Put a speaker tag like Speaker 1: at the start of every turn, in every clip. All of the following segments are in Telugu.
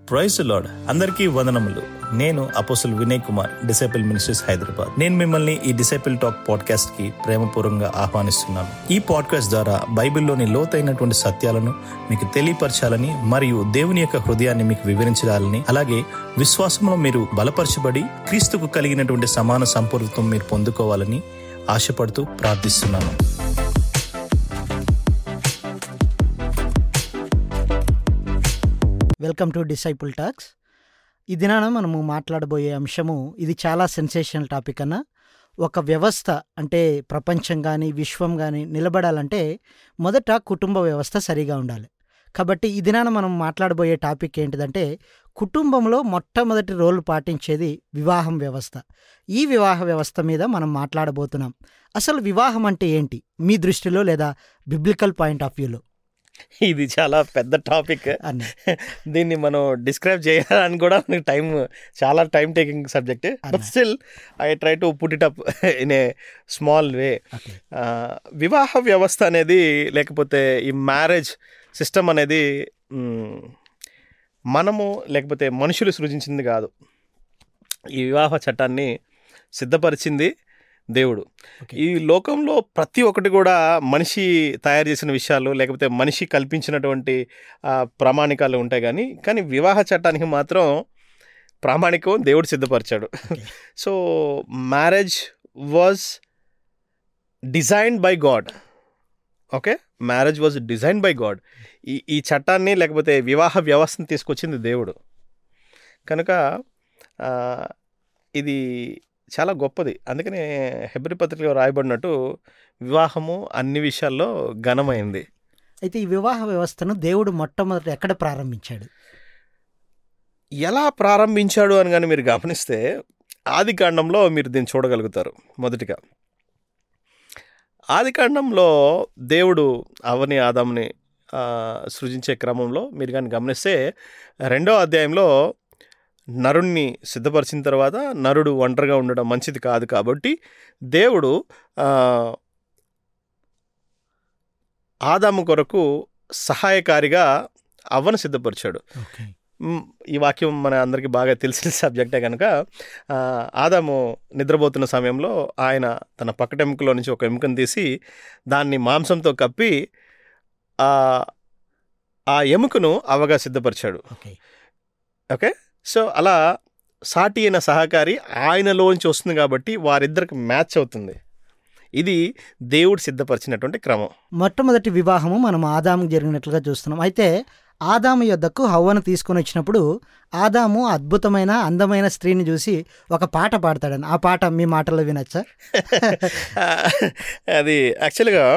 Speaker 1: ప్రైస్ లార్డ్ అందరికీ వందనములు నేను apostle Vinay Kumar disciple ministries Hyderabad నేను మిమ్మల్ని ఈ డిసైపుల్ టాక్ పాడ్కాస్ట్ కి ప్రేమపూర్వకంగా ఆహ్వానిస్తున్నాను ఈ పాడ్కాస్ట్ ద్వారా బైబిల్లోని లోతైనటువంటి సత్యాలను మీకు తెలియపరచాలని మరియు దేవుని యొక్క హృదయాన్ని మీకు వివరించాలని అలాగే విశ్వాసంలో మీరు బలపరచబడి క్రీస్తుకు కలిగినటువంటి సమాన సంపూర్ణత్వం మీరు పొందుకోవాలని ఆశపడుతూ ప్రార్థిస్తున్నాను
Speaker 2: వెల్కమ్ టు డిసైపుల్ టాక్స్ ఈ దినాన మనము మాట్లాడబోయే అంశము ఇది చాలా సెన్సేషనల్ టాపిక్ అన్న ఒక వ్యవస్థ అంటే ప్రపంచం కానీ విశ్వం కానీ నిలబడాలంటే మొదట కుటుంబ వ్యవస్థ సరిగా ఉండాలి కాబట్టి ఈ దినాన మనం మాట్లాడబోయే టాపిక్ ఏంటిదంటే కుటుంబంలో మొట్టమొదటి రోల్ పాటించేది వివాహం వ్యవస్థ ఈ వివాహ వ్యవస్థ మీద మనం మాట్లాడబోతున్నాం అసలు వివాహం అంటే ఏంటి మీ దృష్టిలో లేదా బిబ్లికల్ పాయింట్ ఆఫ్ వ్యూలో
Speaker 3: ఇది చాలా పెద్ద టాపిక్
Speaker 2: అన్న
Speaker 3: దీన్ని మనం డిస్క్రైబ్ చేయాలని కూడా మనకి టైం చాలా టైం టేకింగ్ సబ్జెక్ట్ బట్
Speaker 2: అన్నా.
Speaker 3: Still I try to put it up in a small way
Speaker 2: okay
Speaker 3: వివాహ వ్యవస్థ అనేది లేకపోతే ఈ మ్యారేజ్ సిస్టమ్ అనేది మ్, మనము లేకపోతే మనుషులు సృజించింది కాదు ఈ వివాహ చట్టాన్ని సిద్ధపరిచింది దేవుడు
Speaker 2: ఓకే.
Speaker 3: ఈ లోకంలో ప్రతి ఒక్కటి కూడా మనిషి తయారు చేసిన విషయాలు లేకపోతే మనిషి కల్పించినటువంటి ఆ, ప్రామాణికాలు ఉంటాయి కానీ కానీ వివాహ చట్టానికి మాత్రం ప్రామాణికం దేవుడు సిద్ధపరిచాడు
Speaker 2: okay.
Speaker 3: So marriage was designed by God okay marriage was design by God ఈ ఈ చట్టాన్ని లేకపోతే వివాహ వ్యవస్థను తీసుకొచ్చింది దేవుడు కనుక ఆ, ఇది చాలా గొప్పది అందుకనే హెబ్రి పత్రికలో రాయబడినట్టు వివాహము అన్ని విషయాల్లో ఘనమైంది
Speaker 2: అయితే ఈ వివాహ వ్యవస్థను దేవుడు మొట్టమొదట ఎక్కడ ప్రారంభించాడు
Speaker 3: ఎలా ప్రారంభించాడు అని కానీ మీరు గమనిస్తే ఆది కాండంలో మీరు దీన్ని చూడగలుగుతారు మొదటిగా ఆది కాండంలో దేవుడు అవని ఆదాముని ఆ, సృజించే క్రమంలో మీరు కానీ గమనిస్తే రెండో అధ్యాయంలో నరుణ్ణి సిద్ధపరిచిన తర్వాత నరుడు ఒంటరిగా ఉండడం మంచిది కాదు కాబట్టి దేవుడు ఆ, ఆదాము కొరకు సహాయకారిగా అవ్వను సిద్ధపరిచాడు
Speaker 2: ఓకే
Speaker 3: మ్, ఈ వాక్యం మన అందరికీ బాగా తెలిసిన సబ్జెక్టే కనుక ఆ, ఆదాము నిద్రపోతున్న సమయంలో ఆయన తన పక్కటెముకలో నుంచి ఒక ఎముకను తీసి దాన్ని మాంసంతో కప్పి ఆ ఆ ఎముకను అవగా సిద్ధపరిచాడు
Speaker 2: ఓకే
Speaker 3: ఓకే సో అలా సాటి అయిన సహకారి ఆయనలోంచి వస్తుంది కాబట్టి వారిద్దరికి మ్యాచ్ అవుతుంది ఇది దేవుడు సిద్ధపరిచినటువంటి క్రమం
Speaker 2: మొట్టమొదటి వివాహము మనం ఆదాముకు జరిగినట్లుగా చూస్తున్నాం అయితే ఆదాము యొద్దకు హవ్వను తీసుకొని వచ్చినప్పుడు ఆదాము అద్భుతమైన అందమైన స్త్రీని చూసి ఒక పాట పాడతాడని ఆ పాట మీ మాటల్లో వినొచ్చా
Speaker 3: అది యాక్చువల్గా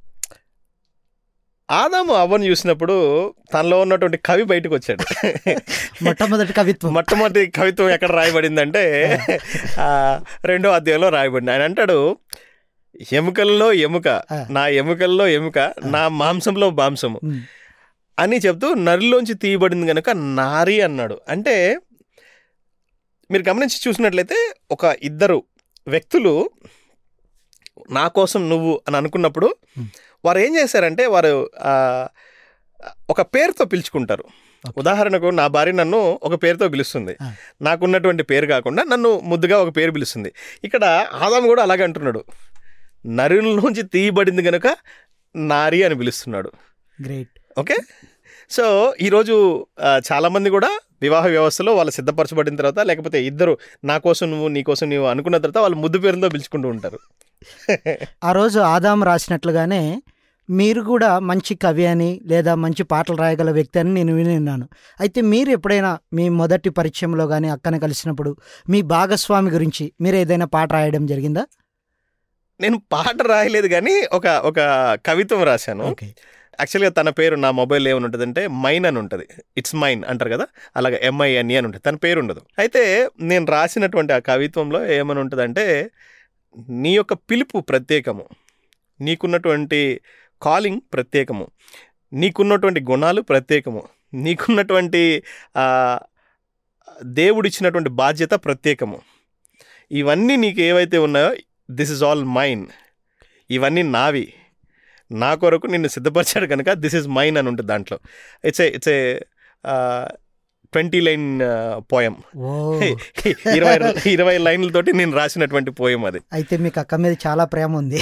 Speaker 3: ఆదాము అవ్వను చూసినప్పుడు తనలో ఉన్నటువంటి కవి బయటకు వచ్చాడు
Speaker 2: మొట్టమొదటి కవిత్వం
Speaker 3: మొట్టమొదటి కవిత్వం ఎక్కడ రాయబడిందంటే ఆ, రెండో అధ్యాయంలో రాయబడింది ఆయన అంటాడు ఎముకల్లో ఎముక
Speaker 2: ఆ.
Speaker 3: నా ఎముకల్లో ఎముక నా మాంసంలో మాంసము
Speaker 2: ఉమ్,
Speaker 3: అని చెప్తూ నరిలోంచి తీయబడింది కనుక నారి అన్నాడు అంటే మీరు గమనించి చూసినట్లయితే ఒక ఇద్దరు వ్యక్తులు నా కోసం నువ్వు అని అనుకున్నప్పుడు
Speaker 2: Hmm.
Speaker 3: వారు ఏం చేశారంటే వారు ఆ, ఒక పేరుతో పిలుచుకుంటారు
Speaker 2: Okay.
Speaker 3: ఉదాహరణకు నా భార్య నన్ను ఒక పేరుతో పిలుస్తుంది
Speaker 2: Ah.
Speaker 3: నాకున్నటువంటి పేరు కాకుండా నన్ను ముద్దుగా ఒక పేరు పిలుస్తుంది ఇక్కడ ఆదాము కూడా అలాగే అంటున్నాడు నరుల తీయబడింది కనుక నారి అని పిలుస్తున్నాడు
Speaker 2: గ్రేట్
Speaker 3: ఓకే సో ఈరోజు ఆ, చాలామంది కూడా వివాహ వ్యవస్థలో వాళ్ళు సిద్ధపరచబడిన తర్వాత లేకపోతే ఇద్దరు నా కోసం నువ్వు నీ కోసం నువ్వు అనుకున్న తర్వాత వాళ్ళు ముద్దు పేరుతో పిలుచుకుంటూ ఉంటారు
Speaker 2: ఆ రోజు ఆదాము రాసినట్లుగానే మీరు కూడా మంచి కవి అని లేదా మంచి పాటలు రాయగల వ్యక్తి అని నేను విని ఉన్నాను అయితే మీరు ఎప్పుడైనా మీ మొదటి పరిచయంలో కానీ అక్కన కలిసినప్పుడు మీ భాగస్వామి గురించి మీరు ఏదైనా పాట రాయడం జరిగిందా
Speaker 3: నేను పాట రాయలేదు కానీ ఒక ఒక కవిత్వం రాశాను
Speaker 2: ఓకే
Speaker 3: యాక్చువల్గా తన పేరు నా మొబైల్ ఏమని ఉంటుంది అంటే మైన్ అని ఉంటుంది ఇట్స్ మైన్ అంటారు కదా అలాగే ఎంఐఎన్ఈ అని ఉంటుంది తన పేరు ఉండదు అయితే నేను రాసినటువంటి ఆ కవిత్వంలో ఏమని ఉంటుందంటే నీ యొక్క పిలుపు ప్రత్యేకము నీకున్నటువంటి కాలింగ్ ప్రత్యేకము నీకున్నటువంటి గుణాలు ప్రత్యేకము నీకున్నటువంటి ఆ, దేవుడిచ్చినటువంటి బాధ్యత ప్రత్యేకము ఇవన్నీ నీకు ఏవైతే ఉన్నాయో దిస్ ఇస్ ఆల్ మైన్ ఇవన్నీ నావి నా కొరకు నిన్ను సిద్ధపరిచాడు కనుక దిస్ ఇస్ మైన్ అని ఉంటుంది దాంట్లో it's a it's a twenty line poem
Speaker 2: ఓ
Speaker 3: ఇరవై ఇరవై లైన్లతోటి నేను రాసినటువంటి పోయం అది
Speaker 2: అయితే మీకు అక్క మీద చాలా ప్రేమ ఉంది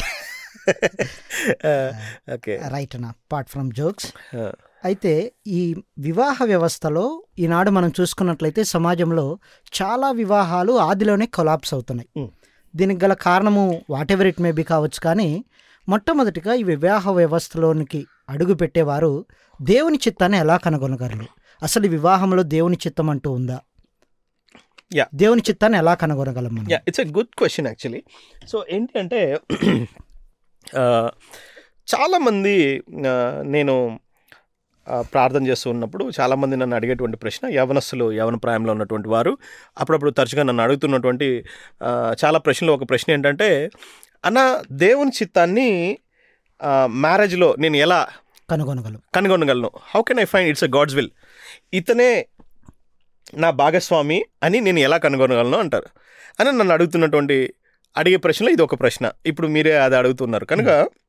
Speaker 3: ఓకే
Speaker 2: రైట్ అన్న పార్ట్ ఫ్రమ్ జోక్స్ అయితే ఈ వివాహ వ్యవస్థలో ఈనాడు మనం చూసుకున్నట్లయితే సమాజంలో చాలా వివాహాలు ఆదిలోనే కొలాప్స్ అవుతున్నాయి
Speaker 3: Hmm.
Speaker 2: దీనికి గల కారణము whatever it may be కావచ్చు కానీ మొట్టమొదటిగా ఈ వివాహ వ్యవస్థలోనికి అడుగు పెట్టేవారు దేవుని చిత్తాన్ని ఎలా కనుగొనగలరు అసలు ఈ వివాహంలో దేవుని చిత్తం అంటూ ఉందా
Speaker 3: Yeah.
Speaker 2: దేవుని చిత్తాన్ని ఎలా కనుగొనగలం మనం
Speaker 3: yeah it's a good question actually so ఏంటి అంటే ఆ, చాలామంది ఆ, నేను ఆ, ప్రార్థన చేస్తూ ఉన్నప్పుడు చాలామంది నన్ను అడిగేటువంటి ప్రశ్న యవనస్తులు యవన ప్రాయంలో ఉన్నటువంటి వారు అప్పుడప్పుడు తరచుగా నన్ను అడుగుతున్నటువంటి ఆ, చాలా ప్రశ్నలు ఒక ప్రశ్న ఏంటంటే అన్న దేవుని చిత్తాన్ని మ్యారేజ్లో నేను ఎలా
Speaker 2: కనుగొనగలం
Speaker 3: కనుగొనగలను how can I find it's a God's will ఇతనే నా భాగస్వామి అని నేను ఎలా కనుగొనగలను అంటారు అని నన్ను అడుగుతున్నటువంటి అడిగే ప్రశ్నలో ఇది ఒక ప్రశ్న ఇప్పుడు మీరే అది అడుగుతున్నారు కనుక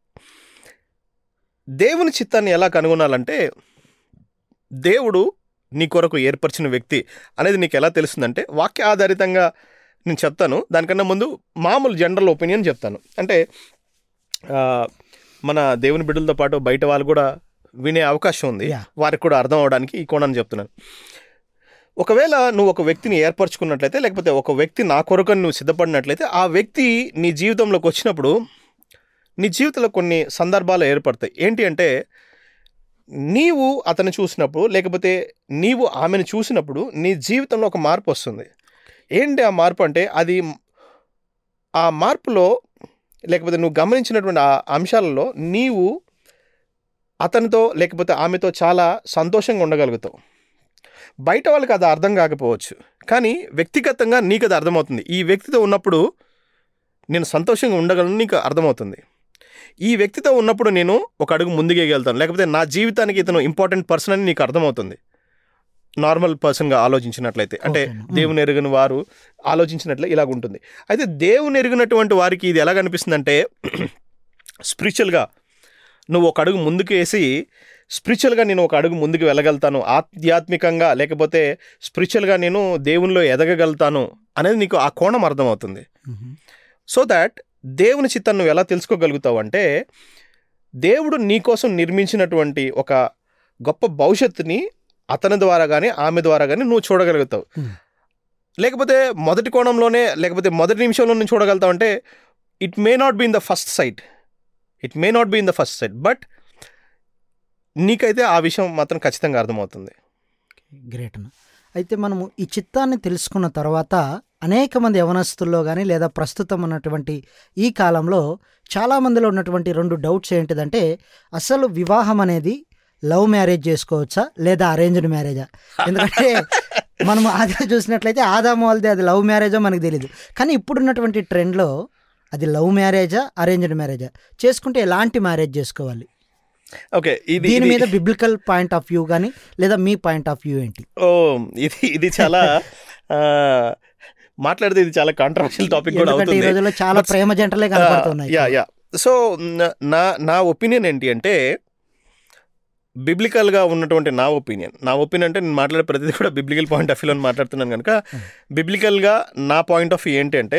Speaker 3: దేవుని చిత్తాన్ని ఎలా కనుగొనాలంటే దేవుడు నీ కొరకు ఏర్పరిచిన వ్యక్తి అనేది నీకు ఎలా తెలుస్తుందంటే వాక్య ఆధారితంగా నేను చెప్తాను దానికన్నా ముందు మామూలు జనరల్ ఒపీనియన్ చెప్తాను అంటే ఆ, మన దేవుని బిడ్డలతో పాటు బయట వాళ్ళు కూడా వినే అవకాశం ఉంది
Speaker 2: Yeah.
Speaker 3: వారికి కూడా అర్థం అవడానికి ఈ కోణాన్ని చెప్తున్నాను ఒకవేళ నువ్వు ఒక వ్యక్తిని ఏర్పరచుకున్నట్లయితే లేకపోతే ఒక వ్యక్తి నా కొరకు నువ్వు సిద్ధపడినట్లయితే ఆ వ్యక్తి నీ జీవితంలోకి వచ్చినప్పుడు నీ జీవితంలో కొన్ని సందర్భాలు ఏర్పడతాయి ఏంటి అంటే నీవు అతను చూసినప్పుడు లేకపోతే నీవు ఆమెను చూసినప్పుడు నీ జీవితంలో ఒక మార్పు వస్తుంది ఏంటి ఆ మార్పు అంటే అది ఆ మార్పులో లేకపోతే నువ్వు గమనించినటువంటి ఆ అంశాలలో నీవు అతనితో లేకపోతే ఆమెతో చాలా సంతోషంగా ఉండగలుగుతావు బయట వాళ్ళకి అది అర్థం కాకపోవచ్చు కానీ వ్యక్తిగతంగా నీకు అది అర్థమవుతుంది ఈ వ్యక్తితో ఉన్నప్పుడు నేను సంతోషంగా ఉండగలను నీకు అర్థమవుతుంది ఈ వ్యక్తితో ఉన్నప్పుడు నేను ఒక అడుగు ముందుకేగలుగుతాను లేకపోతే నా జీవితానికి ఇతను ఇంపార్టెంట్ పర్సన్ అని నీకు అర్థమవుతుంది నార్మల్ పర్సన్గా ఆలోచించినట్లయితే అంటే
Speaker 2: Okay. Mm.
Speaker 3: దేవుని ఎరుగని వారు ఆలోచించినట్లే ఇలాగ ఉంటుంది అయితే దేవుని ఎరిగినటువంటి వారికి ఇది ఎలా కనిపిస్తుందంటే స్పిరిచువల్గా నువ్వు ఒక అడుగు ముందుకు వేసి స్పిరిచువల్గా నేను ఒక అడుగు ముందుకు వెళ్ళగలుగుతాను ఆధ్యాత్మికంగా లేకపోతే స్పిరిచువల్గా నేను దేవునిలో ఎదగగలుగుతాను అనేది నీకు ఆ కోణం అర్థమవుతుంది
Speaker 2: మ్మ్.
Speaker 3: సో దాట్ దేవుని చిత్తాన్ని నువ్వు ఎలా తెలుసుకోగలుగుతావు అంటే దేవుడు నీకోసం నిర్మించినటువంటి ఒక గొప్ప భవిష్యత్తుని అతని ద్వారా కానీ ఆమె ద్వారా కానీ నువ్వు చూడగలుగుతావు
Speaker 2: Hmm.
Speaker 3: లేకపోతే మొదటి కోణంలోనే లేకపోతే మొదటి నిమిషంలో నువ్వు చూడగలుగుతావు అంటే it may not be in the first sight it may not be in the first sight but నీకైతే ఆ విషయం మాత్రం ఖచ్చితంగా అర్థమవుతుంది
Speaker 2: గ్రేట్ అన్న అయితే మనము ఈ చిత్తాన్ని తెలుసుకున్న తర్వాత అనేక మంది యవనస్తుల్లో కానీ లేదా ప్రస్తుతం ఉన్నటువంటి ఈ కాలంలో చాలా మందిలో ఉన్నటువంటి రెండు డౌట్స్ ఏంటిదంటే అసలు వివాహం అనేది లవ్ మ్యారేజ్ చేసుకోవచ్చా లేదా అరేంజ్డ్ మ్యారేజా ఎందుకంటే మనం ఆదా చూసినట్లయితే ఆదాము వాళ్ళది అది లవ్ మ్యారేజా మనకు తెలియదు కానీ ఇప్పుడున్నటువంటి ట్రెండ్లో అది లవ్ మ్యారేజా అరేంజ్డ్ మ్యారేజా చేసుకుంటే ఎలాంటి మ్యారేజ్ చేసుకోవాలి
Speaker 3: ఓకే ఇది
Speaker 2: దీని
Speaker 3: ఇది-
Speaker 2: మీద బిబ్లికల్ పాయింట్ ఆఫ్ వ్యూ కానీ లేదా మీ పాయింట్ ఆఫ్ వ్యూ ఏంటి
Speaker 3: ఓ ఇది ఇది చాలా ఆ, మాట్లాడితే ఇది చాలా కాంట్రవర్షియల్ టాపిక్ కూడా
Speaker 2: ఎందుకంటే ఈ
Speaker 3: అవుతుంది
Speaker 2: రోజుల్లో చాలా
Speaker 3: But-
Speaker 2: ప్రేమ జంటలే కనపడుతున్నాయి
Speaker 3: యా యా సో నా నా ఒపీనియన్ ఏంటి అంటే బిబ్లికల్గా ఉన్నటువంటి నా ఒపీనియన్ నా ఒపీనియన్ అంటే నేను మాట్లాడే ప్రతిదీ కూడా బిబ్లికల్ పాయింట్ ఆఫ్ వ్యూలో మాట్లాడుతున్నాను కనుక బిబ్లికల్గా నా పాయింట్ ఆఫ్ వ్యూ ఏంటి అంటే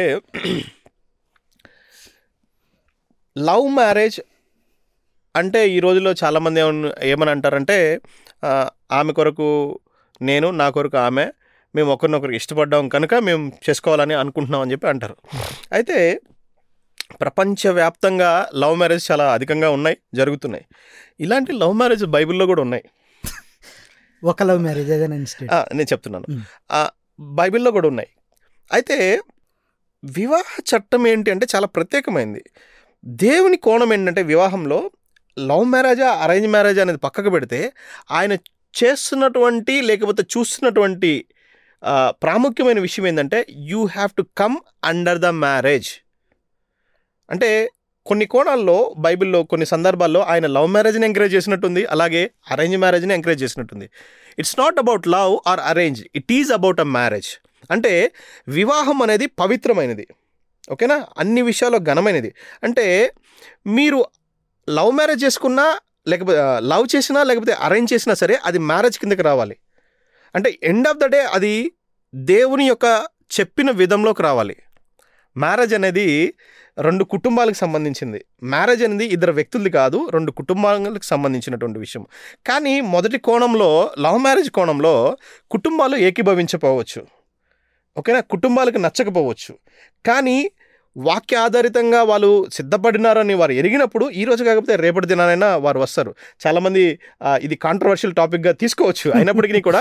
Speaker 3: లవ్ మ్యారేజ్ అంటే ఈ రోజుల్లో చాలామంది ఏమన్- ఏమని అంటారంటే ఆ, ఆమె కొరకు నేను నా కొరకు ఆమె మేము ఒకరినొకరికి ఇష్టపడ్డాం కనుక మేము చేసుకోవాలని అనుకుంటున్నాం అని చెప్పి అంటారు అయితే ప్రపంచవ్యాప్తంగా లవ్ మ్యారేజ్ చాలా అధికంగా ఉన్నాయి జరుగుతున్నాయి ఇలాంటి లవ్ మ్యారేజ్ బైబిల్లో కూడా ఉన్నాయి
Speaker 2: ఒక లవ్ మ్యారేజ్ ఏదైనా ఇన్స్టెంట్
Speaker 3: ఆ, నేను చెప్తున్నాను
Speaker 2: మ్.
Speaker 3: ఆ, బైబిల్లో కూడా ఉన్నాయి అయితే వివాహ చట్టం ఏంటి అంటే చాలా ప్రత్యేకమైంది దేవుని కోణం ఏంటంటే వివాహంలో లవ్ మ్యారేజా అరేంజ్ మ్యారేజ్ అనేది పక్కకు పెడితే ఆయన చేస్తున్నటువంటి లేకపోతే చూస్తున్నటువంటి ఆ, ప్రాముఖ్యమైన విషయం ఏంటంటే you have to come under the marriage అంటే కొన్ని కోణాల్లో బైబిల్లో కొన్ని సందర్భాల్లో ఆయన లవ్ మ్యారేజ్ని ఎంకరేజ్ చేసినట్టుంది అలాగే అరేంజ్ మ్యారేజ్ని ఎంకరేజ్ చేసినట్టుంది it's not about love or arrange it is about a marriage అంటే వివాహం అనేది పవిత్రమైనది ఓకేనా అన్ని విషయాల్లో ఘనమైనది అంటే మీరు లవ్ మ్యారేజ్ చేసుకున్నా లేకపోతే లవ్ చేసినా లేకపోతే అరేంజ్ చేసినా సరే అది మ్యారేజ్ కిందకి రావాలి అంటే ఎండ్ ఆఫ్ ద డే అది దేవుని యొక్క చెప్పిన విధంలోకి రావాలి మ్యారేజ్ అనేది రెండు కుటుంబాలకు సంబంధించింది మ్యారేజ్ అనేది ఇద్దరు వ్యక్తులది కాదు రెండు కుటుంబాలకు సంబంధించినటువంటి విషయం కానీ మొదటి కోణంలో లవ్ మ్యారేజ్ కోణంలో కుటుంబాలు ఏకీభవించకపోవచ్చు ఓకేనా కుటుంబాలకు నచ్చకపోవచ్చు కానీ వాక్య ఆధారితంగా వాళ్ళు సిద్ధపడినారని వారు ఎరిగినప్పుడు ఈ రోజు కాకపోతే రేపటి దినానైనా వారు వస్తారు చాలామంది ఆ, ఇది కాంట్రవర్షియల్ టాపిక్గా తీసుకోవచ్చు అయినప్పటికీ కూడా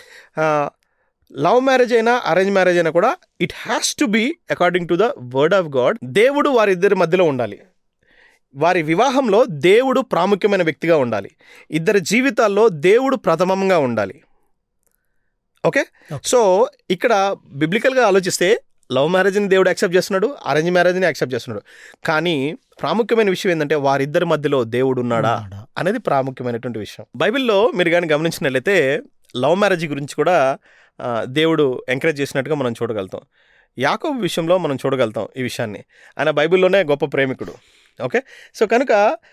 Speaker 3: లవ్ మ్యారేజ్ అయినా అరేంజ్ మ్యారేజ్ అయినా కూడా it has to be according to the word of God దేవుడు వారిద్దరి మధ్యలో ఉండాలి వారి వివాహంలో దేవుడు ప్రాముఖ్యమైన వ్యక్తిగా ఉండాలి ఇద్దరి జీవితాల్లో దేవుడు ప్రథమంగా ఉండాలి ఓకే
Speaker 2: Okay.
Speaker 3: సో ఇక్కడ బిబ్లికల్గా ఆలోచిస్తే లవ్ మ్యారేజ్ని దేవుడు యాక్సెప్ట్ చేస్తున్నాడు అరేంజ్ మ్యారేజ్ని యాక్సెప్ట్ చేస్తున్నాడు కానీ ప్రాముఖ్యమైన విషయం ఏంటంటే వారిద్దరి మధ్యలో దేవుడు ఉన్నాడా
Speaker 2: ఉన్నాడా?
Speaker 3: అనేది ప్రాముఖ్యమైనటువంటి విషయం బైబిల్లో మీరు కానీ గమనించినట్లయితే లవ్ మ్యారేజ్ గురించి కూడా ఆ, దేవుడు ఎంకరేజ్ చేసినట్టుగా మనం చూడగలుగుతాం యాకోబు విషయంలో మనం చూడగలుగుతాం ఈ విషయాన్ని ఆయన బైబిల్లోనే గొప్ప ప్రేమికుడు ఓకే సో కనుక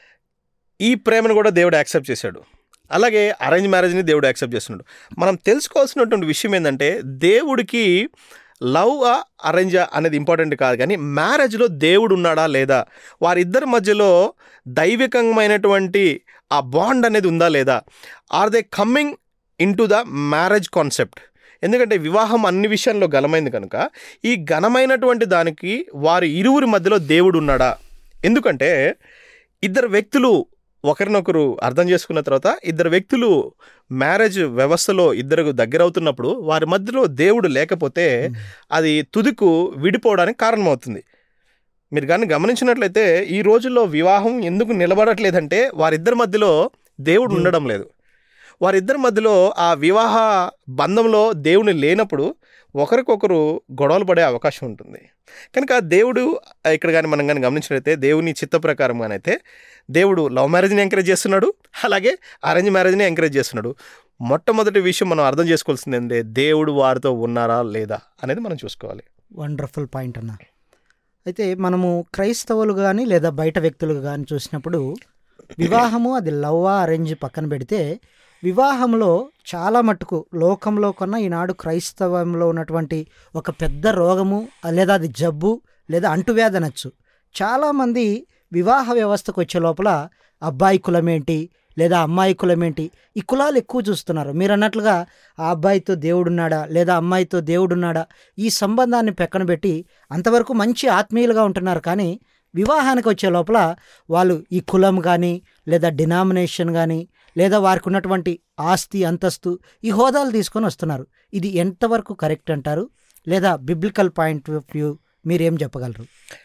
Speaker 3: ఈ ప్రేమను కూడా దేవుడు యాక్సెప్ట్ చేశాడు అలాగే అరేంజ్ మ్యారేజ్ని దేవుడు యాక్సెప్ట్ చేస్తున్నాడు మనం తెలుసుకోవాల్సినటువంటి విషయం ఏంటంటే దేవుడికి లవ్ అరేంజ్ అనేది ఇంపార్టెంట్ కాదు కానీ మ్యారేజ్లో దేవుడు ఉన్నాడా లేదా వారిద్దరి మధ్యలో దైవికమైనటువంటి ఆ బాండ్ అనేది ఉందా లేదా are they coming into the marriage concept ఎందుకంటే వివాహం అన్ని విషయాల్లో ఘనమైంది కనుక ఈ ఘనమైనటువంటి దానికి వారి ఇరువురి మధ్యలో దేవుడు ఉన్నాడా ఎందుకంటే ఇద్దరు వ్యక్తులు ఒకరినొకరు అర్థం చేసుకున్న తర్వాత ఇద్దరు వ్యక్తులు మ్యారేజ్ వ్యవస్థలో ఇద్దరు దగ్గర అవుతున్నప్పుడు వారి మధ్యలో దేవుడు లేకపోతే అది తుదికు విడిపోవడానికి కారణమవుతుంది మీరు కానీ గమనించినట్లయితే ఈ రోజుల్లో వివాహం ఎందుకు నిలబడట్లేదంటే వారిద్దరి మధ్యలో దేవుడు ఉండడం లేదు వారిద్దరి మధ్యలో ఆ వివాహ బంధంలో దేవుని లేనప్పుడు ఒకరికొకరు గొడవలు పడే అవకాశం ఉంటుంది కనుక దేవుడు ఇక్కడ కానీ మనం కానీ గమనించినట్లయితే దేవుని చిత్త ప్రకారంగానైతే దేవుడు లవ్ మ్యారేజ్ని ఎంకరేజ్ చేస్తున్నాడు అలాగే అరేంజ్ మ్యారేజ్ని ఎంకరేజ్ చేస్తున్నాడు మొట్టమొదటి విషయం మనం అర్థం చేసుకోవాల్సింది ఏంటంటే దేవుడు వారితో ఉన్నారా లేదా అనేది మనం చూసుకోవాలి
Speaker 2: వండర్ఫుల్ పాయింట్ అన్న అయితే మనము క్రైస్తవులు కానీ లేదా బయట వ్యక్తులు కానీ చూసినప్పుడు వివాహము అది లవ్వా అరేంజ్ పక్కన పెడితే వివాహంలో చాలా మటుకు లోకంలో కన్నా ఈనాడు క్రైస్తవంలో ఉన్నటువంటి ఒక పెద్ద రోగము లేదా అది జబ్బు లేదా అంటువ్యాధి అనొచ్చు చాలామంది వివాహ వ్యవస్థకు వచ్చే లోపల అబ్బాయి కులమేంటి లేదా అమ్మాయి కులమేంటి ఈ కులాలు ఎక్కువ చూస్తున్నారు మీరు అన్నట్లుగా ఆ అబ్బాయితో దేవుడున్నాడా లేదా అమ్మాయితో దేవుడున్నాడా ఈ సంబంధాన్ని పెక్కన పెట్టి అంతవరకు మంచి ఆత్మీయులుగా ఉంటున్నారు కానీ వివాహానికి వచ్చే లోపల వాళ్ళు ఈ కులం కానీ లేదా డినామినేషన్ కానీ లేదా వారికి ఉన్నటువంటి ఆస్తి అంతస్తు ఈ హోదాలు తీసుకొని వస్తున్నారు ఇది ఎంతవరకు కరెక్ట్ అంటారు లేదా బిబ్లికల్ పాయింట్ ఆఫ్ వ్యూ మీరేం చెప్పగలరు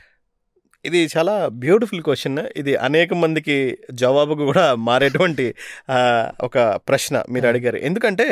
Speaker 3: ఇది చాలా బ్యూటిఫుల్ క్వశ్చన్ ఇది అనేక మందికి జవాబు కూడా మారేటువంటి ఆ, ఒక ప్రశ్న మీరు అడిగారు ఎందుకంటే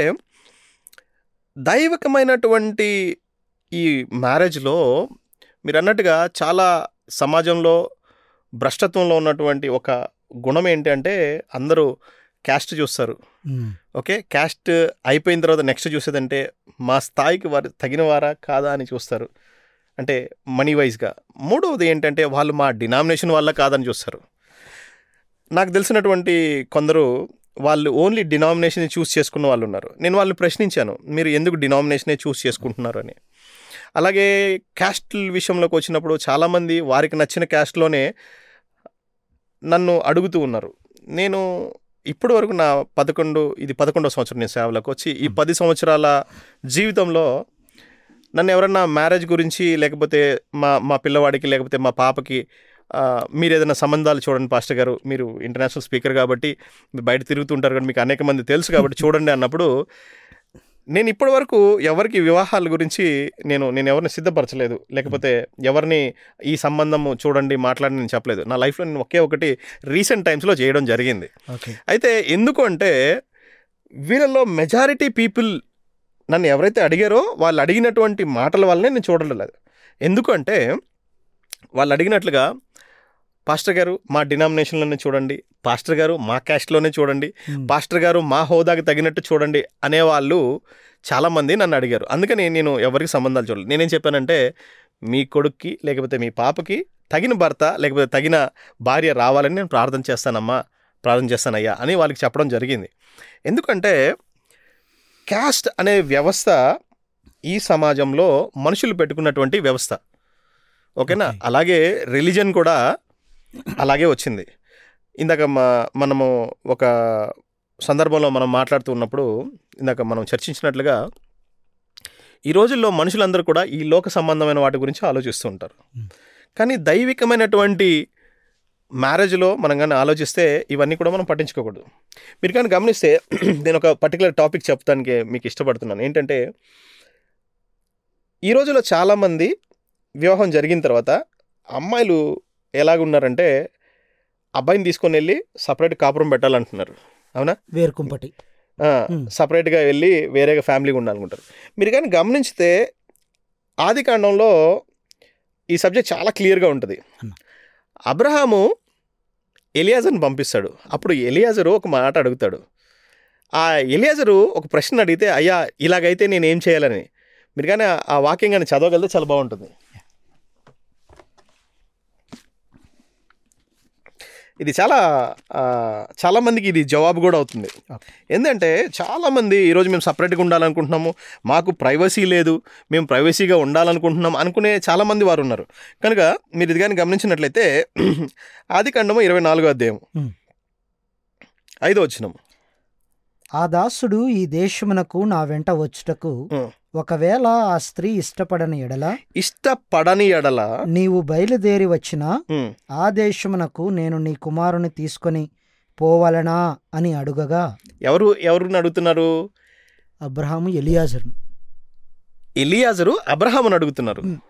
Speaker 3: దైవికమైనటువంటి ఈ మ్యారేజ్లో మీరు అన్నట్టుగా చాలా సమాజంలో భ్రష్టత్వంలో ఉన్నటువంటి ఒక గుణం ఏంటి అంటే అందరూ క్యాస్ట్ చూస్తారు
Speaker 2: మ్మ్.
Speaker 3: ఓకే క్యాస్ట్ అయిపోయిన తర్వాత నెక్స్ట్ చూసేదంటే మా స్థాయికి వారు తగిన వారా కాదా అని చూస్తారు అంటే మనీ వైజ్గా మూడవది ఏంటంటే వాళ్ళు మా డినామినేషన్ వల్ల కాదని చూస్తారు నాకు తెలిసినటువంటి కొందరు వాళ్ళు ఓన్లీ డినామినేషన్ చూస్ చేసుకున్న వాళ్ళు ఉన్నారు నేను వాళ్ళని ప్రశ్నించాను మీరు ఎందుకు డినామినేషనే చూస్ చేసుకుంటున్నారు అని అలాగే క్యాస్ట్ విషయంలోకి వచ్చినప్పుడు చాలామంది వారికి నచ్చిన క్యాస్ట్లోనే నన్ను అడుగుతూ ఉన్నారు నేను ఇప్పటి వరకు నా పదకొండు ఇది పదకొండో సంవత్సరం నేను సేవలకు వచ్చి ఈ పది సంవత్సరాల జీవితంలో నన్ను ఎవరన్నా మ్యారేజ్ గురించి లేకపోతే మా మా పిల్లవాడికి లేకపోతే మా పాపకి ఆ, మీరు ఏదైనా సంబంధాలు చూడండి పాస్టర్ గారు మీరు ఇంటర్నేషనల్ స్పీకర్ కాబట్టి మీరు బయట తిరుగుతుంటారు కాబట్టి మీకు అనేక మంది తెలుసు కాబట్టి చూడండి అన్నప్పుడు నేను ఇప్పటి వరకు ఎవరికి వివాహాల గురించి నేను నేను ఎవరిని సిద్ధపరచలేదు లేకపోతే ఎవరిని ఈ సంబంధము చూడండి మాట్లాడి నేను చెప్పలేదు నా లైఫ్లో నేను ఒకే ఒకటి రీసెంట్ టైమ్స్లో చేయడం జరిగింది
Speaker 2: ఓకే
Speaker 3: అయితే ఎందుకు అంటే వీళ్ళలో మెజారిటీ పీపుల్ నన్ను ఎవరైతే అడిగారో వాళ్ళు అడిగినటువంటి మాటల వల్లనే నేను చూడలేదు ఎందుకంటే వాళ్ళు అడిగినట్లుగా పాస్టర్ గారు మా డినామినేషన్లోనే చూడండి పాస్టర్ గారు మా క్యాస్ట్లోనే చూడండి
Speaker 2: మ్మ్.
Speaker 3: పాస్టర్ గారు మా హోదాకి తగినట్టు చూడండి అనేవాళ్ళు చాలామంది నన్ను అడిగారు అందుకని నేను ఎవరికి సంబంధాలు చూడలేదు నేనేం చెప్పానంటే మీ కొడుక్కి లేకపోతే మీ పాపకి తగిన భర్త లేకపోతే తగిన భార్య రావాలని నేను ప్రార్థన చేస్తానమ్మా ప్రార్థన చేస్తానయ్యా అని వాళ్ళకి చెప్పడం జరిగింది ఎందుకంటే క్యాస్ట్ అనే వ్యవస్థ ఈ సమాజంలో మనుషులు పెట్టుకున్నటువంటి వ్యవస్థ ఓకేనా
Speaker 2: Okay.
Speaker 3: అలాగే రిలీజన్ కూడా అలాగే వచ్చింది ఇందాక మా మనము ఒక సందర్భంలో మనం మాట్లాడుతూ ఉన్నప్పుడు ఇందాక మనం చర్చించినట్లుగా ఈ రోజుల్లో మనుషులందరూ కూడా ఈ లోక సంబంధమైన వాటి గురించి ఆలోచిస్తూ ఉంటారు
Speaker 2: Hmm.
Speaker 3: కానీ దైవికమైనటువంటి మ్యారేజ్లో మనం కానీ ఆలోచిస్తే ఇవన్నీ కూడా మనం పట్టించుకోకూడదు మీరు కానీ గమనిస్తే నేను ఒక పర్టికులర్ టాపిక్ చెప్తానికి మీకు ఇష్టపడుతున్నాను ఏంటంటే ఈ రోజుల్లో చాలామంది వివాహం జరిగిన తర్వాత అమ్మాయిలు ఎలాగున్నారంటే అబ్బాయిని తీసుకొని వెళ్ళి సపరేట్ కాపురం పెట్టాలంటున్నారు అవునా
Speaker 2: వేరుకుంపటి
Speaker 3: ఆ,
Speaker 2: Hmm.
Speaker 3: సపరేట్గా వెళ్ళి వేరేగా ఫ్యామిలీగా ఉండాలనుకుంటారు మీరు కానీ గమనించితే ఆది కాండంలో ఈ సబ్జెక్ట్ చాలా క్లియర్గా ఉంటుంది
Speaker 2: అన్న.
Speaker 3: అబ్రహాము ఎలియాజర్ని పంపిస్తాడు అప్పుడు ఎలియాజరు ఒక మాట అడుగుతాడు ఆ ఎలియాజరు ఒక ప్రశ్న అడిగితే అయ్యా ఇలాగైతే నేను ఏం చేయాలని మీరు కానీ ఆ- ఆ వాక్యం కానీ చదవగలిగితే చాలా బాగుంటుంది ఇది చాలా ఆ, చాలా మందికి ఇది జవాబు కూడా అవుతుంది
Speaker 2: Okay.
Speaker 3: ఏంటంటే చాలామంది ఈరోజు మేము సపరేట్గా ఉండాలనుకుంటున్నాము మాకు ప్రైవసీ లేదు మేము ప్రైవసీగా ఉండాలనుకుంటున్నాం అనుకునే చాలామంది వారు ఉన్నారు కనుక మీరు ఇది కానీ గమనించినట్లయితే ఆది ఖండము ఇరవై నాలుగో అధ్యాయం
Speaker 2: Hmm.
Speaker 3: ఐదో వచ్చినము
Speaker 2: ఆ దాసుడు ఈ దేశమునకు నా వెంట వచ్చుటకు
Speaker 3: Hmm.
Speaker 2: ఒకవేళ ఆ స్త్రీ ఇష్టపడని ఎడల
Speaker 3: ఇష్టపడని ఎడల
Speaker 2: నీవు బయలుదేరి వచ్చినా
Speaker 3: ఉమ్,
Speaker 2: ఆ దేశమునకు నేను నీ కుమారుని తీసుకొని పోవలనా అని అడుగగా
Speaker 3: ఎవరు ఎవరిని అడుగుతున్నారు
Speaker 2: అబ్రహాము ఎలియాజర్ను
Speaker 3: ఎలియాజరు అబ్రహాముని అడుగుతున్నారు
Speaker 2: ఉమ్.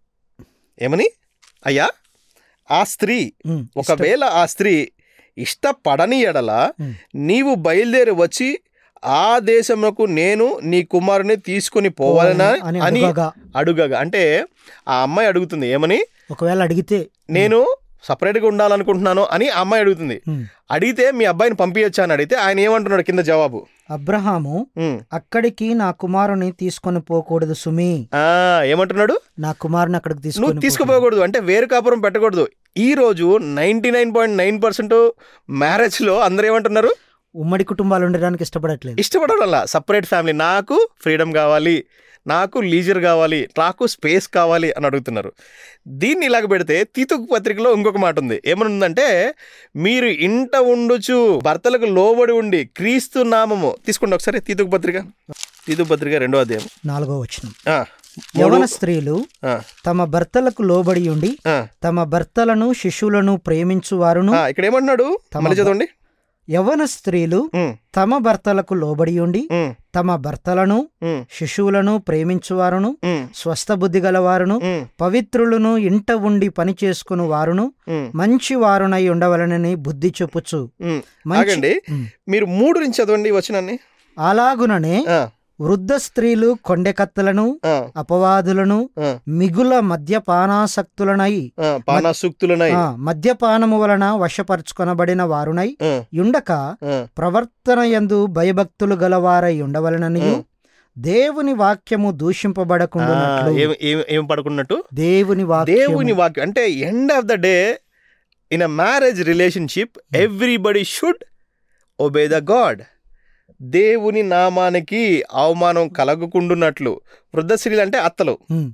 Speaker 3: ఏమని అయ్యా ఆ స్త్రీ
Speaker 2: ఉమ్, ఇష్టం-
Speaker 3: ఒకవేళ ఆ స్త్రీ ఇష్టపడని ఎడల
Speaker 2: ఉమ్.
Speaker 3: నీవు బయలుదేరి వచ్చి ఆ దేశమునకు నేను నీ కుమారుని తీసుకొని పోవాలనా
Speaker 2: అని
Speaker 3: అని
Speaker 2: అడుగగా
Speaker 3: అడుగగా అంటే ఆ అమ్మాయి అడుగుతుంది ఏమని
Speaker 2: ఒకవేళ అడిగితే
Speaker 3: నేను సపరేట్గా ఉండాలనుకుంటున్నాను అని ఆ అమ్మాయి అడుగుతుంది
Speaker 2: ఉమ్,
Speaker 3: అడిగితే మీ అబ్బాయిని పంపించచ్చా అని అడిగితే ఆయన ఏమంటున్నాడు కింద జవాబు
Speaker 2: అబ్రహాము
Speaker 3: ఉమ్.
Speaker 2: అక్కడికి నా కుమారుని తీసుకొని పోకూడదు సుమి
Speaker 3: ఆ, ఏమంటున్నాడు
Speaker 2: నా కుమారుని అక్కడికి
Speaker 3: నువ్వు
Speaker 2: తీసుకొని పోకూడదు.
Speaker 3: తీసుకుపోకూడదు అంటే వేరు కాపురం పెట్టకూడదు ఈ రోజు ninety nine point nine percent మ్యారేజ్లో అందరూ ఏమంటున్నారు
Speaker 2: ఉమ్మడి కుటుంబాలు ఉండడానికి ఇష్టపడట్లేదు
Speaker 3: ఇష్టపడాల సపరేట్ ఫ్యామిలీ నాకు ఫ్రీడమ్ కావాలి నాకు లీజర్ కావాలి నాకు స్పేస్ కావాలి అని అడుగుతున్నారు దీన్ని ఇలాగ పెడితే తీతుకు పత్రికలో ఇంకొక మాట ఉంది ఏమనుందంటే మీరు ఇంట ఉండుచు భర్తలకు లోబడి ఉండి క్రీస్తు నామము తీసుకోండి ఒకసారి తీతుకు పత్రిక తీతుకు పత్రిక రెండో అధ్యాయం
Speaker 2: నాలుగో వచనం
Speaker 3: ఆ,
Speaker 2: యవన
Speaker 3: మూడు-
Speaker 2: స్త్రీలు
Speaker 3: ఆ,
Speaker 2: తమ భర్తలకు లోబడి ఉండి
Speaker 3: ఆ,
Speaker 2: తమ భర్తలను శిశువులను ప్రేమించు వారును
Speaker 3: ఆ, ఇక్కడ ఏమంటున్నాడు
Speaker 2: తమ
Speaker 3: మళ్ళీ చదవండి
Speaker 2: యవన స్త్రీలు
Speaker 3: ఉమ్,
Speaker 2: తమ భర్తలకు లోబడి ఉండి
Speaker 3: ఉమ్,
Speaker 2: తమ భర్తలను
Speaker 3: ఉమ్,
Speaker 2: శిశువులను ప్రేమించువారును
Speaker 3: ఉమ్,
Speaker 2: స్వస్థ బుద్ధి గలవారును
Speaker 3: ఉమ్,
Speaker 2: పవిత్రులను ఇంట ఉండి పని చేసుకుని వారును
Speaker 3: ఉమ్,
Speaker 2: మంచి వారునై ఉండవలనని బుద్ధి చెప్పుచు
Speaker 3: ఉమ్.
Speaker 2: మంచి
Speaker 3: ఆగండి
Speaker 2: ఉమ్.
Speaker 3: మీరు మూడు నుంచి చదవండి వచ్చినాన్ని
Speaker 2: అలాగుననే
Speaker 3: ఆ,
Speaker 2: వృద్ధ స్త్రీలు కొండెకత్తలను
Speaker 3: ఆ,
Speaker 2: అపవాదులను
Speaker 3: ఆ,
Speaker 2: మిగుల మద్యపానాసక్తులనై
Speaker 3: ఆ, పానాసూక్తులున్నాయి
Speaker 2: ఆ, మద్యపానము వలన వశపరుచుకొనబడిన వారునై
Speaker 3: ఆ,
Speaker 2: యుండక
Speaker 3: ఆ,
Speaker 2: ప్రవర్తన యందు భయభక్తులు గలవారై ఉండవలననియు
Speaker 3: ఉమ్.
Speaker 2: దేవుని వాక్యము
Speaker 3: ఆ,
Speaker 2: దూషింపబడకుండా
Speaker 3: ఏం ఏం ఏం పడుకున్నట్టు
Speaker 2: దేవుని వాక్యము
Speaker 3: దేవుని వాక్యం అంటే end of the day in a marriage relationship everybody should obey the God దేవుని నామానికి అవమానం కలగకుండున్నట్లు వృద్ధ స్త్రీలు అంటే అత్తలు
Speaker 2: ఉమ్,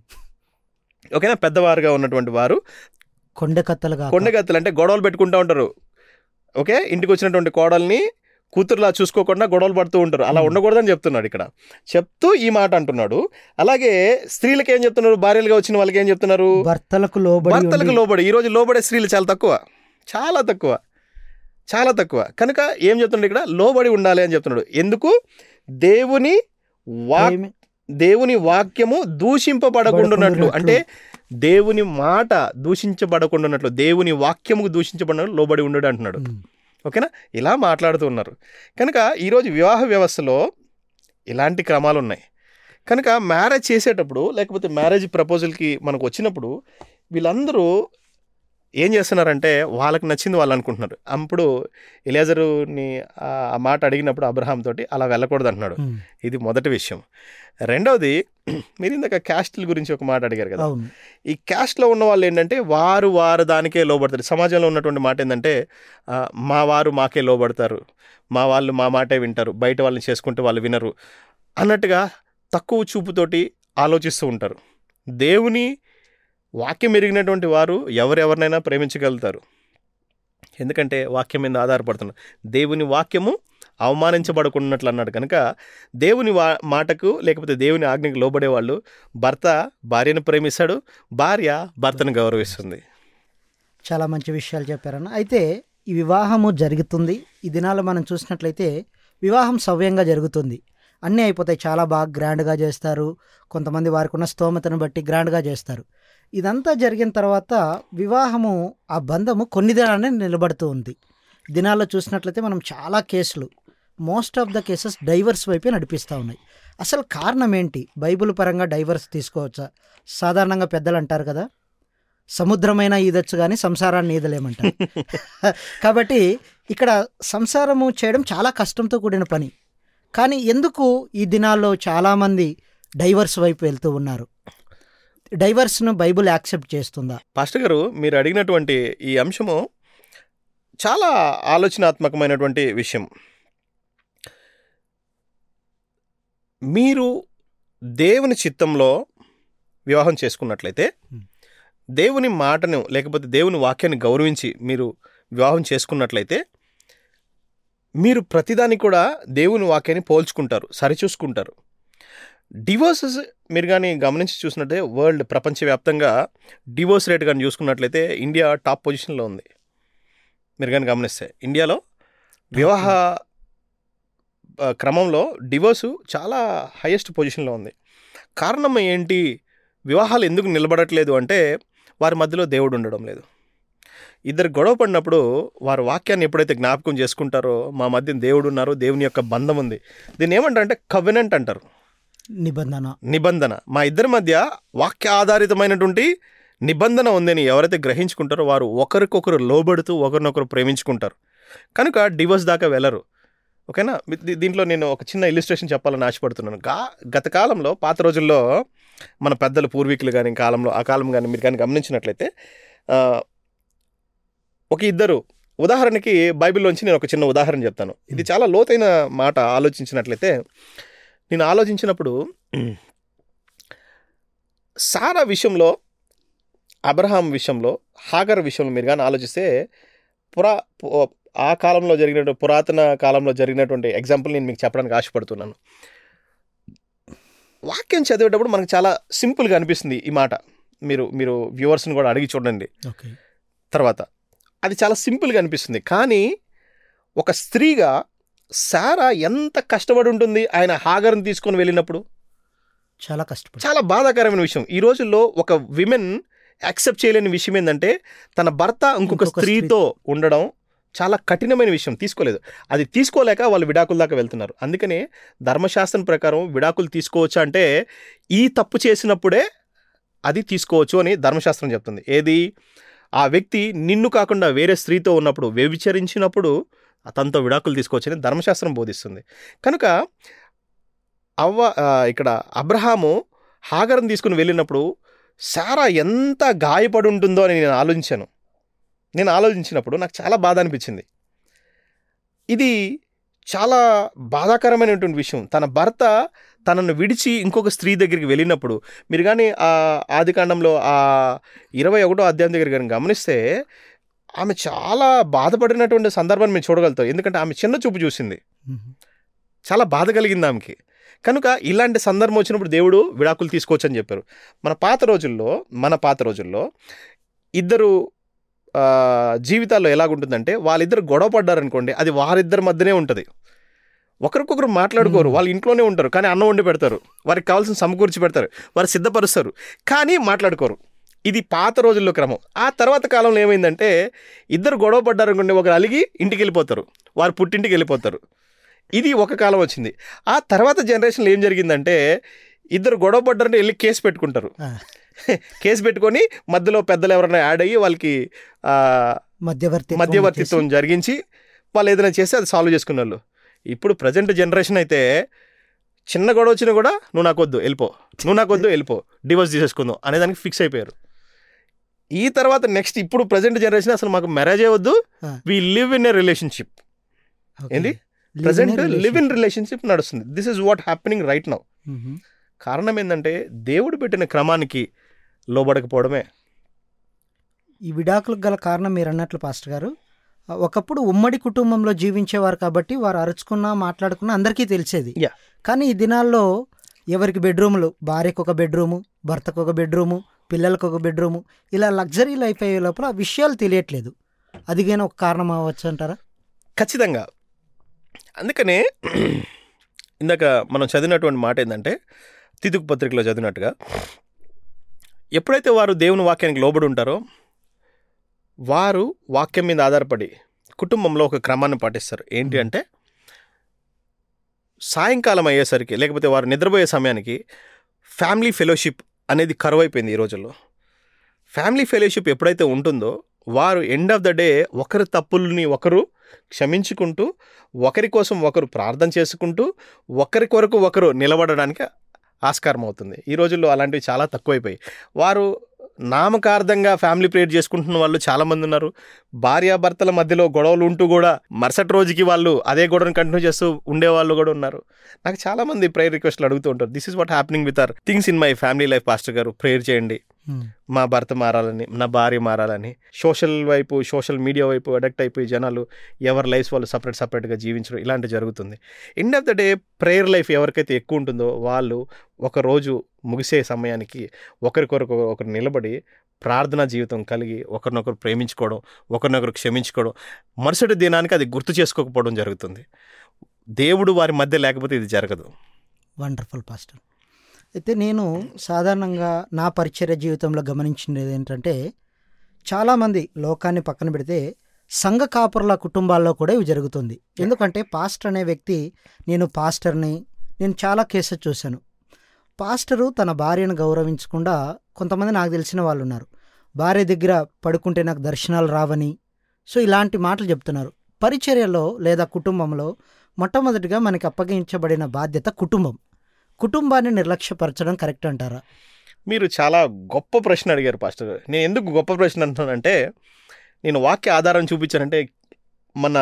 Speaker 3: ఓకేనా పెద్దవారుగా ఉన్నటువంటి వారు
Speaker 2: కొండెకత్తలుగా
Speaker 3: కొండగత్తలు అంటే గొడవలు పెట్టుకుంటూ ఉంటారు ఓకే ఇంటికి వచ్చినటువంటి కోడల్ని కూతురులా చూసుకోకుండా గొడవలు పడుతూ ఉంటారు అలా
Speaker 2: Hmm.
Speaker 3: ఉండకూడదని చెప్తున్నాడు ఇక్కడ చెప్తూ ఈ మాట అంటున్నాడు అలాగే స్త్రీలకు ఏం చెప్తున్నారు భార్యలుగా వచ్చిన వాళ్ళకి ఏం చెప్తున్నారు
Speaker 2: భర్తలకు లోబడి
Speaker 3: భర్తలకు
Speaker 2: ఉండి
Speaker 3: లోబడి ఈరోజు లోబడే స్త్రీలు చాలా తక్కువ చాలా తక్కువ చాలా తక్కువ కనుక ఏం చెప్తున్నాడు ఇక్కడ లోబడి ఉండాలి అని చెప్తున్నాడు ఎందుకు దేవుని వాక్
Speaker 2: ప్రేమి-
Speaker 3: దేవుని వాక్యము దూషింపబడకుండానట్లు
Speaker 2: బడకుండునట్లు.
Speaker 3: అంటే దేవుని మాట దూషించబడకుండానట్లు దేవుని వాక్యముకు దూషించబడినట్లు లోబడి ఉండడు అంటున్నాడు
Speaker 2: ఉమ్,
Speaker 3: ఓకేనా ఇలా మాట్లాడుతూ ఉన్నారు కనుక ఈరోజు వివాహ వ్యవస్థలో ఇలాంటి క్రమాలు ఉన్నాయి కనుక మ్యారేజ్ చేసేటప్పుడు లేకపోతే మ్యారేజ్ ప్రపోజల్కి మనకు వచ్చినప్పుడు వీళ్ళందరూ ఏం చేస్తున్నారంటే వాళ్ళకి నచ్చింది వాళ్ళు అనుకుంటున్నారు అప్పుడు ఎలియాజరుని ఆ ఆ మాట అడిగినప్పుడు అబ్రహాం తోటి అలా వెళ్ళకూడదు అంటున్నాడు
Speaker 2: ఉమ్,
Speaker 3: ఇది మొదటి విషయం రెండవది మీరు ఇందాక క్యాస్ట్ల గురించి ఒక మాట అడిగారు కదా
Speaker 2: అవును
Speaker 3: ఈ క్యాస్ట్లో ఉన్న వాళ్ళు ఏంటంటే వారు వారు దానికే లోబడతారు సమాజంలో ఉన్నటువంటి మాట ఏంటంటే ఆ, మా వారు మాకే లోబడతారు మా వాళ్ళు మా మాటే వింటారు బయట వాళ్ళని చేసుకుంటే వాళ్ళు వినరు అన్నట్టుగా తక్కువ చూపుతోటి ఆలోచిస్తూ ఉంటారు దేవుని వాక్యం ఎరిగినటువంటి వారు ఎవరెవరినైనా ప్రేమించగలుగుతారు ఎందుకంటే వాక్యం మీద ఆధారపడుతున్నారు దేవుని వాక్యము అవమానించబడుకున్నట్లు అన్నాడు కనుక దేవుని వా మాటకు లేకపోతే దేవుని ఆజ్ఞకు లోబడే వాళ్ళు భర్త భార్యను ప్రేమిస్తాడు భార్య భర్తను గౌరవిస్తుంది
Speaker 2: చాలా మంచి విషయాలు చెప్పారన్న అయితే ఈ వివాహము జరుగుతుంది ఈ దినాలు మనం చూసినట్లయితే వివాహం సవ్యంగా జరుగుతుంది అన్నీ అయిపోతాయి చాలా బాగా గ్రాండ్గా చేస్తారు కొంతమంది వారికి ఉన్న స్తోమతను బట్టి గ్రాండ్గా చేస్తారు ఇదంతా జరిగిన తర్వాత వివాహము ఆ బంధము కొన్ని దినాలనే నిలబడుతూ ఉంది దినాల్లో చూసినట్లయితే మనం చాలా కేసులు most of the cases divorce వైపే నడిపిస్తూ ఉన్నాయి అసలు కారణం ఏంటి బైబిల్ పరంగా డైవర్స్ తీసుకోవచ్చా సాధారణంగా పెద్దలు అంటారు కదా సముద్రమైన ఈదొచ్చు కానీ సంసారాన్ని ఈదలేమంటారు కాబట్టి ఇక్కడ సంసారము చేయడం చాలా కష్టంతో కూడిన పని కానీ ఎందుకు ఈ దినాల్లో చాలామంది డైవర్స్ వైపు వెళ్తూ ఉన్నారు డైవర్స్ను బైబిల్ యాక్సెప్ట్ చేస్తుందా
Speaker 3: పాస్టర్ గారు మీరు అడిగినటువంటి ఈ అంశము చాలా ఆలోచనాత్మకమైనటువంటి విషయం మీరు దేవుని చిత్తంలో వివాహం చేసుకున్నట్లయితే
Speaker 2: Hmm.
Speaker 3: దేవుని మాటను లేకపోతే దేవుని వాక్యాన్ని గౌరవించి మీరు వివాహం చేసుకున్నట్లయితే మీరు ప్రతిదాన్ని కూడా దేవుని వాక్యాన్ని పోల్చుకుంటారు సరిచూసుకుంటారు డివోర్సెస్ మీరు కానీ గమనించి చూసినట్టే వరల్డ్ ప్రపంచవ్యాప్తంగా డివోర్స్ రేట్ కానీ చూసుకున్నట్లయితే ఇండియా టాప్ పొజిషన్లో ఉంది మీరు కానీ గమనిస్తే ఇండియాలో వివాహ ఆ, క్రమంలో డివోర్సు చాలా హైయెస్ట్ పొజిషన్లో ఉంది కారణం ఏంటి వివాహాలు ఎందుకు నిలబడట్లేదు అంటే వారి మధ్యలో దేవుడు ఉండడం లేదు ఇద్దరు గొడవ పడినప్పుడు వారు వాక్యాన్ని ఎప్పుడైతే జ్ఞాపకం చేసుకుంటారో మా మధ్య దేవుడు ఉన్నారు దేవుని యొక్క బంధం ఉంది దీన్ని ఏమంటారంటే కవెనెంట్ అంటారు
Speaker 2: నిబంధన
Speaker 3: నిబంధన మా ఇద్దరి మధ్య వాక్య ఆధారితమైనటువంటి నిబంధన ఉందని ఎవరైతే గ్రహించుకుంటారో వారు ఒకరికొకరు లోబడుతూ ఒకరినొకరు ప్రేమించుకుంటారు కనుక డివోర్స్ దాకా వెళ్ళరు ఓకేనా దీ- దీంట్లో నేను ఒక చిన్న ఇలిస్ట్రేషన్ చెప్పాలని ఆశపడుతున్నాను గా గత కాలంలో పాత రోజుల్లో మన పెద్దలు పూర్వీకులు కానీ కాలంలో ఆ కాలం కానీ మీరు కానీ గమనించినట్లయితే ఆ, ఒక ఇద్దరు ఉదాహరణకి బైబిల్లోంచి నేను ఒక చిన్న ఉదాహరణ చెప్తాను ఇది చాలా లోతైన మాట ఆలోచించినట్లయితే నేను ఆలోచించినప్పుడు సారా విషయంలో అబ్రహాం విషయంలో హాగర్ విషయంలో మీరు కానీ ఆలోచిస్తే పురా పు- ఆ కాలంలో జరిగినటువంటి పురాతన కాలంలో జరిగినటువంటి ఎగ్జాంపుల్ నేను మీకు చెప్పడానికి ఆశపడుతున్నాను వాక్యం చదివేటప్పుడు మనకు చాలా సింపుల్గా అనిపిస్తుంది ఈ మాట మీరు మీరు వ్యూవర్స్ని కూడా అడిగి చూడండి
Speaker 2: ఓకే
Speaker 3: తర్వాత అది చాలా సింపుల్గా అనిపిస్తుంది కానీ ఒక స్త్రీగా సారా ఎంత కష్టపడి ఉంటుంది ఆయన హాగర్ని తీసుకొని వెళ్ళినప్పుడు
Speaker 2: చాలా కష్టపడి
Speaker 3: చాలా బాధాకరమైన విషయం ఈ రోజుల్లో ఒక విమెన్ యాక్సెప్ట్ చేయలేని విషయం ఏంటంటే తన భర్త ఇంకొక
Speaker 2: ఇంకొక
Speaker 3: స్త్రీతో ఉండడం చాలా కఠినమైన విషయం తీసుకోలేదు అది తీసుకోలేక వాళ్ళు విడాకుల దాకా వెళ్తున్నారు అందుకనే ధర్మశాస్త్రం ప్రకారం విడాకులు తీసుకోవచ్చు అంటే ఈ తప్పు చేసినప్పుడే అది తీసుకోవచ్చు అని ధర్మశాస్త్రం చెప్తుంది ఏది ఆ వ్యక్తి నిన్ను కాకుండా వేరే స్త్రీతో ఉన్నప్పుడు వ్యభిచరించినప్పుడు అతనితో విడాకులు తీసుకోవచ్చని ధర్మశాస్త్రం బోధిస్తుంది కనుక అవ్వ ఆ, ఇక్కడ అబ్రహాము హాగర్ని తీసుకుని వెళ్ళినప్పుడు సారా ఎంత గాయపడి ఉంటుందో అని నేను ఆలోచించాను నేను ఆలోచించినప్పుడు నాకు చాలా బాధ అనిపించింది ఇది చాలా బాధాకరమైనటువంటి విషయం తన భర్త తనను విడిచి ఇంకొక స్త్రీ దగ్గరికి వెళ్ళినప్పుడు మీరు కానీ ఆ ఆది కాండంలో ఆ ఇరవై ఒకటో అధ్యాయం దగ్గర కానీ గమనిస్తే ఆమె చాలా బాధపడినటువంటి సందర్భాన్ని మీరు చూడగలుగుతారు ఎందుకంటే ఆమె చిన్న చూపు చూసింది చాలా బాధ కలిగింది ఆమెకి కనుక ఇలాంటి సందర్భం వచ్చినప్పుడు దేవుడు విడాకులు తీసుకోవచ్చు అని చెప్పారు మన పాత రోజుల్లో మన పాత రోజుల్లో ఇద్దరు ఆ, జీవితాల్లో ఎలాగుంటుందంటే వాళ్ళిద్దరు గొడవ పడ్డారనుకోండి అది వారిద్దరి మధ్యనే ఉంటుంది ఒకరికొకరు మాట్లాడుకోరు
Speaker 2: Hmm.
Speaker 3: వాళ్ళు ఇంట్లోనే ఉంటారు కానీ అన్నం వండి పెడతారు వారికి కావాల్సిన సమకూర్చి పెడతారు వారు సిద్ధపరుస్తారు కానీ మాట్లాడుకోరు ఇది పాత రోజుల్లో క్రమం ఆ తర్వాత కాలంలో ఏమైందంటే ఇద్దరు గొడవ పడ్డారనుకోండి ఒకరు అలిగి ఇంటికి వెళ్ళిపోతారు వారు పుట్టింటికి వెళ్ళిపోతారు ఇది ఒక కాలం వచ్చింది ఆ తర్వాత జనరేషన్లో ఏం జరిగిందంటే ఇద్దరు గొడవ పడ్డారంటే వెళ్ళి కేసు పెట్టుకుంటారు
Speaker 2: ఆ.
Speaker 3: కేసు పెట్టుకొని మధ్యలో పెద్దలు ఎవరైనా యాడ్ అయ్యి వాళ్ళకి ఆ,
Speaker 2: మధ్యవర్తి
Speaker 3: మధ్యవర్తిత్వం జరిగించి వాళ్ళు ఏదైనా చేస్తే అది సాల్వ్ చేసుకునే వాళ్ళు ఇప్పుడు ప్రజెంట్ జనరేషన్ అయితే చిన్న గొడవ వచ్చినా కూడా నువ్వు నాకు వద్దు వెళ్ళిపో నువ్వు నాకు వద్దు వెళ్ళిపో డివోర్స్ తీసేసుకుందాం అనేదానికి ఫిక్స్ అయిపోయారు ఈ తర్వాత నెక్స్ట్ ఇప్పుడు ప్రజెంట్ జనరేషన్ అసలు మాకు మ్యారేజ్ వద్దు
Speaker 2: ఆ.
Speaker 3: We live in a relationship ఏంది ప్రజెంట్ లివ్ ఇన్ రిలేషన్షిప్ నడుస్తుంది this is what happening right now కారణం ఏంటంటే దేవుడు పెట్టిన క్రమానికి లోబడకపోవడమే
Speaker 2: ఈ విడాకులకు గల కారణం మీరు అన్నట్లు పాస్టర్ గారు ఆ, ఒకప్పుడు ఉమ్మడి కుటుంబంలో జీవించేవారు కాబట్టి వారు అరుచుకున్నా మాట్లాడుకున్నా అందరికీ తెలిసేది
Speaker 3: Yeah.
Speaker 2: కానీ ఈ దినాల్లో ఎవరికి బెడ్రూములు భార్యకు ఒక బెడ్రూము భర్తకు ఒక బెడ్రూము పిల్లలకు ఒక బెడ్రూము ఇలా లగ్జరీ లైఫ్ అయ్యే లోపల ఆ విషయాలు తెలియట్లేదు అది కానీ ఒక కారణం అవ్వచ్చు అంటారా
Speaker 3: ఖచ్చితంగా అందుకనే ఇందాక మనం చదివినటువంటి మాట ఏంటంటే తితుకు పత్రికలో చదివినట్టుగా ఎప్పుడైతే వారు దేవుని వాక్యానికి లోబడి ఉంటారో వారు వాక్యం మీద ఆధారపడి కుటుంబంలో ఒక క్రమాన్ని పాటిస్తారు ఏంటి అంటే సాయంకాలం అయ్యేసరికి లేకపోతే వారు నిద్రపోయే సమయానికి ఫ్యామిలీ ఫెలోషిప్ అనేది కరువైపోయింది ఈ రోజుల్లో ఫ్యామిలీ ఫెలోషిప్ ఎప్పుడైతే ఉంటుందో వారు ఎండ్ ఆఫ్ ద డే ఒకరి తప్పుల్ని ఒకరు క్షమించుకుంటూ ఒకరి కోసం ఒకరు ప్రార్థన చేసుకుంటూ ఒకరి కొరకు ఒకరు నిలబడడానికి ఆస్కారం అవుతుంది ఈ రోజుల్లో అలాంటివి చాలా తక్కువైపోయాయి వారు నామకార్థంగా ఫ్యామిలీ ప్రేయర్ చేసుకుంటున్న వాళ్ళు చాలామంది ఉన్నారు భార్యాభర్తల మధ్యలో గొడవలు ఉంటూ కూడా మరుసటి రోజుకి వాళ్ళు అదే గొడవను కంటిన్యూ చేస్తూ ఉండే వాళ్ళు కూడా ఉన్నారు నాకు చాలామంది ప్రేయర్ రిక్వెస్ట్లు అడుగుతూ ఉంటారు this is what happening with our things in my family life pastor గారు ప్రేయర్ చేయండి మా భర్త మారాలని నా భార్య మారాలని సోషల్ వైపు సోషల్ మీడియా వైపు అడక్ట్ అయిపోయి జనాలు ఎవరి లైఫ్స్ వాళ్ళు సపరేట్ సపరేట్గా జీవించడం ఇలాంటి జరుగుతుంది end of the day prayer life ఎవరికైతే ఎక్కువ ఉంటుందో వాళ్ళు ఒక రోజు ముగిసే సమయానికి ఒకరికొరకు ఒకరు నిలబడి ప్రార్థనా జీవితం కలిగి ఒకరినొకరు ప్రేమించుకోవడం ఒకరినొకరు క్షమించుకోవడం మరుసటి దినానికి అది గుర్తు చేసుకోకపోవడం జరుగుతుంది దేవుడు వారి మధ్య లేకపోతే ఇది జరగదు
Speaker 2: వండర్ఫుల్ పాస్టర్ అయితే నేను సాధారణంగా నా పరిచర్య జీవితంలో గమనించినది ఏంటంటే చాలామంది లోకాన్ని పక్కన పెడితే సంఘ కాపురుల కుటుంబాల్లో కూడా ఇవి జరుగుతుంది ఎందుకంటే పాస్టర్ అనే వ్యక్తి నేను పాస్టర్ని నేను చాలా కేసెస్ చూశాను పాస్టరు తన భార్యను గౌరవించకుండా కొంతమంది నాకు తెలిసిన వాళ్ళు ఉన్నారు భార్య దగ్గర పడుకుంటే నాకు దర్శనాలు రావని సో ఇలాంటి మాటలు చెప్తున్నారు పరిచర్యలో లేదా కుటుంబంలో మొట్టమొదటిగా మనకి అప్పగించబడిన బాధ్యత కుటుంబం కుటుంబాన్ని నిర్లక్ష్యపరచడం కరెక్ట్ అంటారా
Speaker 3: మీరు చాలా గొప్ప ప్రశ్న అడిగారు పాస్టర్ గారు నేను ఎందుకు గొప్ప ప్రశ్న అంటున్నానంటే నేను వాక్య ఆధారం చూపించానంటే మన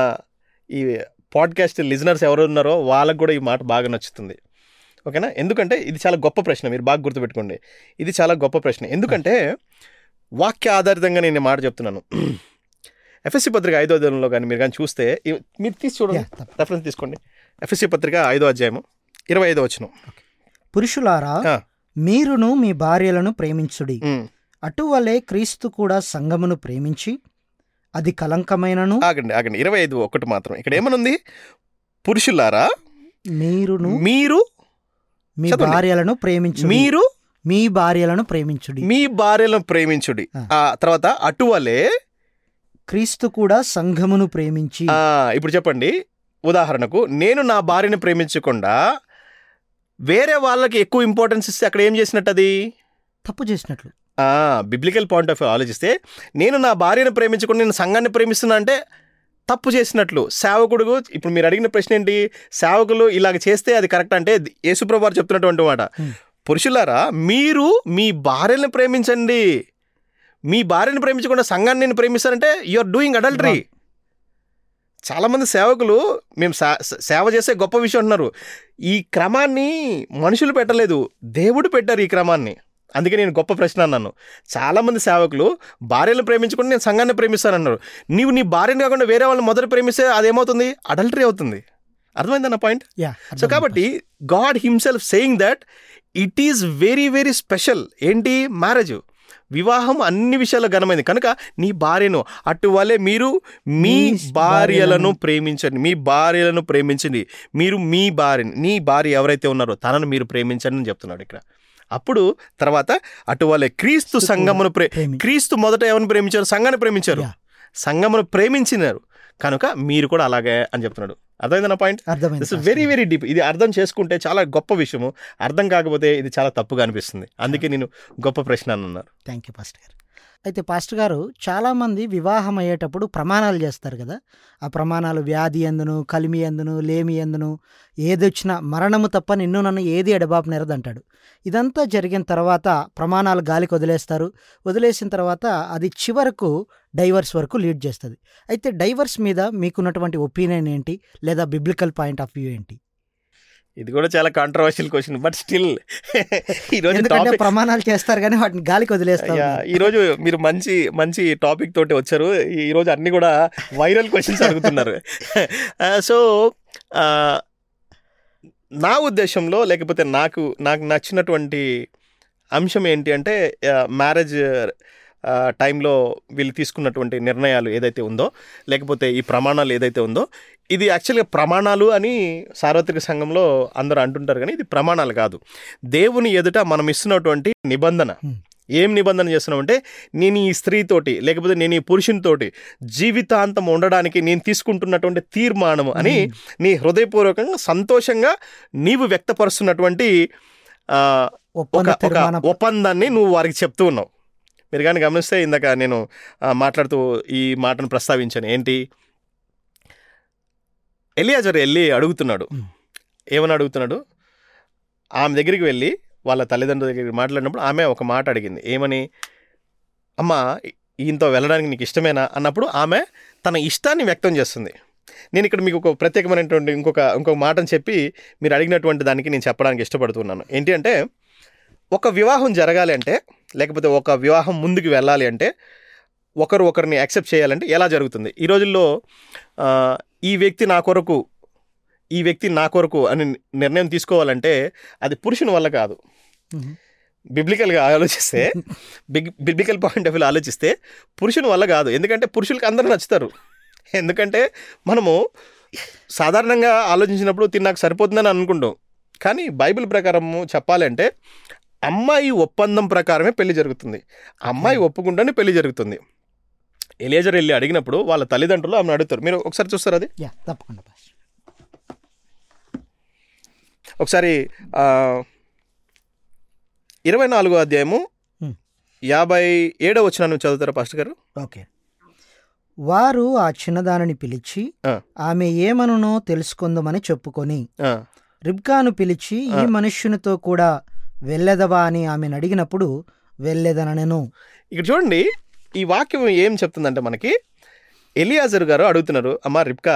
Speaker 3: ఈ పాడ్కాస్ట్ లిజనర్స్ ఎవరు ఉన్నారో వాళ్ళకు కూడా ఈ మాట బాగా నచ్చుతుంది ఓకేనా ఎందుకంటే ఇది చాలా గొప్ప ప్రశ్న మీరు బాగా గుర్తుపెట్టుకోండి ఇది చాలా గొప్ప ప్రశ్న ఎందుకంటే వాక్య ఆధారితంగా నేను ఈ మాట చెప్తున్నాను ఎఫ్ఎస్సి పత్రిక ఐదో అధ్యాయంలో కానీ మీరు కానీ చూస్తే ఇవి- మీరు తీసి చూడండి
Speaker 2: యా, తప్ప-
Speaker 3: రెఫరెన్స్ తీసుకోండి ఎఫ్ఎస్సి పత్రిక ఐదో అధ్యాయము ఇరవై ఐదో వచ్చిన
Speaker 2: పురుషులారా మీరును మీ భార్యలను ప్రేమించుడి అటువలే క్రీస్తు కూడా సంఘమును ప్రేమించి అది కలంకమైనను
Speaker 3: ఆగండి ఆగండి ఇరవై ఐదు ఒకటి మాత్రం ఇక్కడ ఏమనుంది పురుషులారా
Speaker 2: మీరును
Speaker 3: మీరు
Speaker 2: మీ
Speaker 3: చదవండి.
Speaker 2: భార్యలను ప్రేమించుడి
Speaker 3: మీరు
Speaker 2: మీ భార్యలను ప్రేమించుడి
Speaker 3: మీ భార్యలను ప్రేమించుడి
Speaker 2: ఆ.
Speaker 3: ఆ తర్వాత అటువలే
Speaker 2: క్రీస్తు కూడా సంఘమును ప్రేమించి
Speaker 3: ఆ, ఇప్పుడు చెప్పండి ఉదాహరణకు నేను నా భార్యని ప్రేమించకుండా వేరే వాళ్ళకి ఎక్కువ ఇంపార్టెన్స్ ఇస్తే అక్కడ ఏం చేసినట్టు అది
Speaker 2: తప్పు చేసినట్లు
Speaker 3: బిబ్లికల్ పాయింట్ ఆఫ్ వ్యూ ఆలోచిస్తే నేను నా భార్యను ప్రేమించకుండా నేను సంఘాన్ని ప్రేమిస్తున్నా అంటే తప్పు చేసినట్లు సేవకుడు ఇప్పుడు మీరు అడిగిన ప్రశ్న ఏంటి సేవకులు ఇలాగ చేస్తే అది కరెక్ట్ అంటే యేసుప్రభు వారు చెప్తున్నటువంటి మాట
Speaker 2: Hmm.
Speaker 3: పురుషులారా మీరు మీ భార్యను ప్రేమించండి మీ భార్యను ప్రేమించకుండా సంఘాన్ని నేను ప్రేమిస్తానంటే you are doing adultery
Speaker 2: Wrong.
Speaker 3: చాలామంది సేవకులు మేము సా- సేవ చేసే గొప్ప విషయం అంటున్నారు ఈ క్రమాన్ని మనుషులు పెట్టలేదు దేవుడు పెట్టారు ఈ క్రమాన్ని అందుకే నేను గొప్ప ప్రశ్న అన్నాను చాలామంది సేవకులు భార్యను ప్రేమించుకుని నేను సంఘాన్ని ప్రేమిస్తానన్నారు నీవు నీ భార్యను కాకుండా వేరే వాళ్ళని మొదట ప్రేమిస్తే అదేమవుతుంది అడల్టరీ అవుతుంది అర్థమైందన్న పాయింట్
Speaker 2: యా
Speaker 3: సో కాబట్టి God himself saying that it is very very special ఏంటి మ్యారేజ్ వివాహం అన్ని విషయాల్లో ఘనమైంది కనుక నీ భార్యను అటువలే మీరు మీ
Speaker 2: మీ
Speaker 3: భార్యలను
Speaker 2: భార్యలను
Speaker 3: ప్రేమించండి మీ భార్యలను ప్రేమించండి మీరు మీ భార్యని నీ భార్య ఎవరైతే ఉన్నారో తనను మీరు ప్రేమించండి అని చెప్తున్నాడు ఇక్కడ అప్పుడు తర్వాత అటువలే క్రీస్తు
Speaker 2: క్రీస్తు
Speaker 3: సంఘమును ప్రే
Speaker 2: ప్రేమి-
Speaker 3: క్రీస్తు మొదట ఎవరిని ప్రేమించారు సంఘాన్ని ప్రేమించారు
Speaker 2: Yeah.
Speaker 3: సంఘమును ప్రేమించినారు కనుక మీరు కూడా అలాగే అని చెప్తున్నాడు అర్థమైందన్న పాయింట్
Speaker 2: అర్థమైంది
Speaker 3: దిస్ వెరీ వెరీ డీప్ ఇది అర్థం చేసుకుంటే చాలా గొప్ప విషయము అర్థం కాకపోతే ఇది చాలా తప్పుగా అనిపిస్తుంది అందుకే నేను గొప్ప ప్రశ్న అని అన్నారు
Speaker 2: థ్యాంక్ యూ పాస్టర్ గారు అయితే పాస్టర్ గారు చాలామంది వివాహం అయ్యేటప్పుడు ప్రమాణాలు చేస్తారు కదా ఆ ప్రమాణాలు వ్యాధి ఎందును కలిమి ఎందును లేమి ఎందును ఏదొచ్చినా మరణము తప్ప నిన్ను నన్ను ఏది ఎడబాపు నెరదంటాడు ఇదంతా జరిగిన తర్వాత ప్రమాణాలు గాలికి వదిలేస్తారు వదిలేసిన తర్వాత అది చివరకు డైవర్స్ వరకు లీడ్ చేస్తుంది అయితే డైవర్స్ మీద మీకున్నటువంటి ఒపీనియన్ ఏంటి లేదా బిబ్లికల్ పాయింట్ ఆఫ్ వ్యూ ఏంటి
Speaker 3: ఇది కూడా చాలా కాంట్రవర్షియల్ క్వశ్చన్ బట్ స్టిల్ ఈరోజు
Speaker 2: ఎందుకంటే
Speaker 3: టాపిక్
Speaker 2: ప్రమాణాలు చేస్తారు కానీ వాటిని గాలికి వదిలేస్తారు
Speaker 3: యా, ఈరోజు మీరు మంచి మంచి టాపిక్ తోటి వచ్చారు ఈ- ఈరోజు అన్ని కూడా వైరల్ క్వశ్చన్స్ అడుగుతున్నారు సో నా ఉద్దేశంలో లేకపోతే నాకు నాకు నచ్చినటువంటి అంశం ఏంటి అంటే మ్యారేజ్ టైంలో వీళ్ళు తీసుకున్నటువంటి నిర్ణయాలు ఏదైతే ఉందో లేకపోతే ఈ ప్రమాణాలు ఏదైతే ఉందో ఇది యాక్చువల్గా ప్రమాణాలు అని సార్వత్రిక సంఘంలో అందరూ అంటుంటారు కానీ ఇది ప్రమాణాలు కాదు దేవుని ఎదుట మనం ఇస్తున్నటువంటి నిబంధన
Speaker 2: Hmm.
Speaker 3: ఏం నిబంధన చేస్తున్నామంటే నేను ఈ స్త్రీతోటి లేకపోతే నేను ఈ పురుషునితోటి జీవితాంతం ఉండడానికి నేను తీసుకుంటున్నటువంటి తీర్మానము అని నీ హృదయపూర్వకంగా సంతోషంగా నీవు వ్యక్తపరుస్తున్నటువంటి ఆ,
Speaker 2: ఒప్పంద
Speaker 3: ఒక ఒక
Speaker 2: తీర్మానం
Speaker 3: ఒప్పందాన్ని నువ్వు వారికి చెప్తూ ఉన్నావు మీరు కానీ గమనిస్తే ఇందాక నేను ఆ, మాట్లాడుతూ ఈ మాటను ప్రస్తావించాను ఏంటి ఎలియాజర్ వెళ్ళి అడుగుతున్నాడు
Speaker 2: Hmm.
Speaker 3: ఏమని అడుగుతున్నాడు ఆమె దగ్గరికి వెళ్ళి వాళ్ళ తల్లిదండ్రుల దగ్గరికి మాట్లాడినప్పుడు ఆమె ఒక మాట అడిగింది ఏమని అమ్మ ఈయనతో వెళ్ళడానికి నీకు ఇష్టమేనా అన్నప్పుడు ఆమె తన ఇష్టాన్ని వ్యక్తం చేస్తుంది నేను ఇక్కడ మీకు ఒక ప్రత్యేకమైనటువంటి ఇంకొక ఇంకొక మాటను చెప్పి మీరు అడిగినటువంటి దానికి నేను చెప్పడానికి ఇష్టపడుతున్నాను ఏంటి అంటే ఒక వివాహం జరగాలి అంటే లేకపోతే ఒక వివాహం ముందుకు వెళ్ళాలి అంటే ఒకరు ఒకరిని యాక్సెప్ట్ చేయాలంటే ఎలా జరుగుతుంది ఈ రోజుల్లో ఆ, ఈ వ్యక్తి నా కొరకు ఈ వ్యక్తి నా కొరకు అని నిర్ణయం తీసుకోవాలంటే అది పురుషుని వల్ల కాదు
Speaker 2: మ్మ్.
Speaker 3: బిబ్లికల్గా ఆలోచిస్తే big biblical point of view ఆలోచిస్తే పురుషుని వల్ల కాదు ఎందుకంటే పురుషులకి అందరూ నచ్చుతారు ఎందుకంటే మనము సాధారణంగా ఆలోచించినప్పుడు తిని నాకు సరిపోతుందని అనుకుంటాం కానీ బైబిల్ ప్రకారము చెప్పాలంటే అమ్మాయి ఒప్పందం ప్రకారమే పెళ్లి జరుగుతుంది అమ్మాయి ఒప్పుకుంటేనే పెళ్లి జరుగుతుంది ఎలియజర్ వెళ్ళి అడిగినప్పుడు వాళ్ళ తల్లిదండ్రులు ఆమెను అడుగుతారు మీరు ఒకసారి చూస్తారు అది
Speaker 2: యా తప్పకుండా పాస్టర్
Speaker 3: ఒకసారి ఆ, ఇరవై నాలుగో అధ్యాయము
Speaker 2: Hmm.
Speaker 3: యాభై ఏడో వచ్చిన నువ్వు చదువుతారా పాస్టర్ గారు
Speaker 2: ఓకే వారు ఆ చిన్నదానిని పిలిచి
Speaker 3: ఆ.
Speaker 2: ఆమె ఏమనునో తెలుసుకుందామని చెప్పుకొని
Speaker 3: ఆ,
Speaker 2: రిబ్కాను పిలిచి ఈ
Speaker 3: ఆ.
Speaker 2: మనుష్యునితో కూడా వెళ్ళెదవా అని ఆమెను అడిగినప్పుడు వెళ్ళేదనను
Speaker 3: ఇక్కడ చూడండి ఈ వాక్యం ఏం చెప్తుందంటే మనకి ఎలియాజర్ గారు అడుగుతున్నారు అమ్మా రిప్కా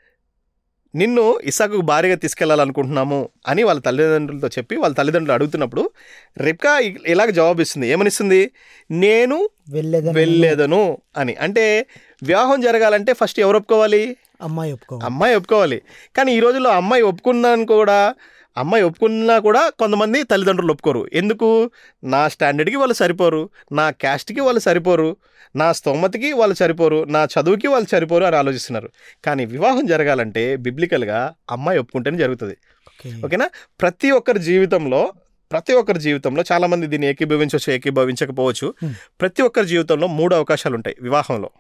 Speaker 3: నిన్ను ఇసాకు భార్యగా తీసుకెళ్లాలనుకుంటున్నాము అని వాళ్ళ తల్లిదండ్రులతో చెప్పి వాళ్ళ తల్లిదండ్రులు అడుగుతున్నప్పుడు రిప్కా ఇ- ఇలాగ జవాబు ఇస్తుంది ఏమనిస్తుంది నేను
Speaker 2: వెళ్ళేదన
Speaker 3: వెళ్ళేదను అని అంటే వివాహం జరగాలంటే ఫస్ట్ ఎవరు ఒప్పుకోవాలి
Speaker 2: అమ్మాయి ఒప్పుకో
Speaker 3: అమ్మాయి ఒప్పుకోవాలి కానీ ఈ రోజుల్లో అమ్మాయి ఒప్పుకున్నాను కూడా అమ్మాయి ఒప్పుకున్నా కూడా కొంతమంది తల్లిదండ్రులు ఒప్పుకోరు ఎందుకు నా స్టాండర్డ్కి వాళ్ళు సరిపోరు నా క్యాస్ట్కి వాళ్ళు సరిపోరు నా స్తోమతకి వాళ్ళు సరిపోరు నా చదువుకి వాళ్ళు సరిపోరు అని ఆలోచిస్తున్నారు కానీ వివాహం జరగాలంటే బిబ్లికల్గా అమ్మాయి ఒప్పుకుంటేనే జరుగుతుంది
Speaker 2: ఓకే.
Speaker 3: ఓకేనా ప్రతి ఒక్కరి జీవితంలో ప్రతి ఒక్కరి జీవితంలో చాలామంది దీన్ని ఏకీభవించవచ్చు ఏకీభవించకపోవచ్చు
Speaker 2: Hmm.
Speaker 3: ప్రతి ఒక్కరి జీవితంలో మూడు అవకాశాలు ఉంటాయి వివాహంలో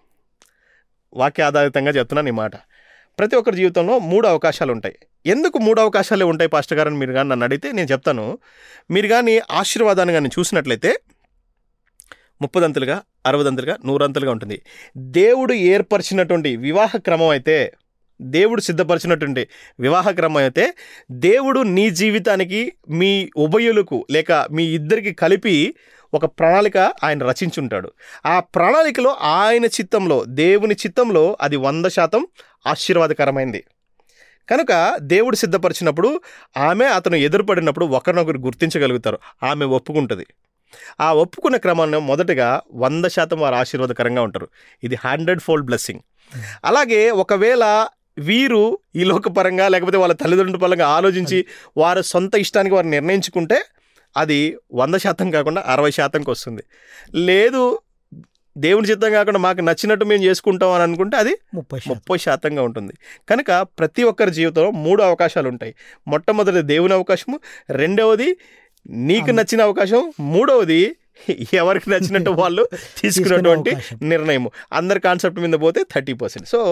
Speaker 3: వాక్య ఆధారితంగా చెప్తున్నాను ఈ మాట ప్రతి ఒక్కరి జీవితంలో మూడు అవకాశాలు ఉంటాయి ఎందుకు మూడు అవకాశాలే ఉంటాయి పాస్టర్ గారు అని మీరు కానీ నన్ను అడిగితే నేను చెప్తాను మీరు కానీ ఆశీర్వాదాన్ని కానీ చూసినట్లయితే ముప్పదంతులుగా అరవదంతులుగా నూరంతులుగా ఉంటుంది దేవుడు ఏర్పరిచినటువంటి వివాహ క్రమం అయితే దేవుడు సిద్ధపరిచినటువంటి వివాహ క్రమం అయితే దేవుడు నీ జీవితానికి మీ ఉభయులకు లేక మీ ఇద్దరికి కలిపి ఒక ప్రణాళిక ఆయన రచించుంటాడు ఆ ప్రణాళికలో ఆయన చిత్తంలో దేవుని చిత్తంలో అది వంద శాతం ఆశీర్వాదకరమైంది కనుక దేవుడు సిద్ధపరిచినప్పుడు ఆమె అతను ఎదురుపడినప్పుడు ఒకరినొకరు గుర్తించగలుగుతారు ఆమె ఒప్పుకుంటుంది ఆ ఒప్పుకున్న క్రమంలో మొదటగా వంద శాతం వారు ఆశీర్వాదకరంగా ఉంటారు ఇది హండ్రెడ్ ఫోల్డ్ బ్లెస్సింగ్ అలాగే ఒకవేళ వీరు ఈ లోకపరంగా లేకపోతే వాళ్ళ తల్లిదండ్రుల పరంగా ఆలోచించి వారి సొంత ఇష్టానికి వారు నిర్ణయించుకుంటే అది వంద శాతం కాకుండా అరవై శాతంకి వస్తుంది లేదు దేవుని చిత్తం కాకుండా మాకు నచ్చినట్టు మేము చేసుకుంటాం అని అనుకుంటే అది
Speaker 2: ముప్పై శాతం
Speaker 3: ముప్పై శాతంగా ఉంటుంది కనుక ప్రతి ఒక్కరి జీవితంలో మూడు అవకాశాలు ఉంటాయి మొట్టమొదటి దేవుని అవకాశము రెండవది నీకు
Speaker 2: అవును.
Speaker 3: నచ్చిన అవకాశం మూడవది ఎవరికి నచ్చినట్టు వాళ్ళు తీసుకున్నటువంటి
Speaker 2: అవకాశం.
Speaker 3: నిర్ణయం అందరి కాన్సెప్ట్ మీద పోతే థర్టీ పర్సెంట్ సో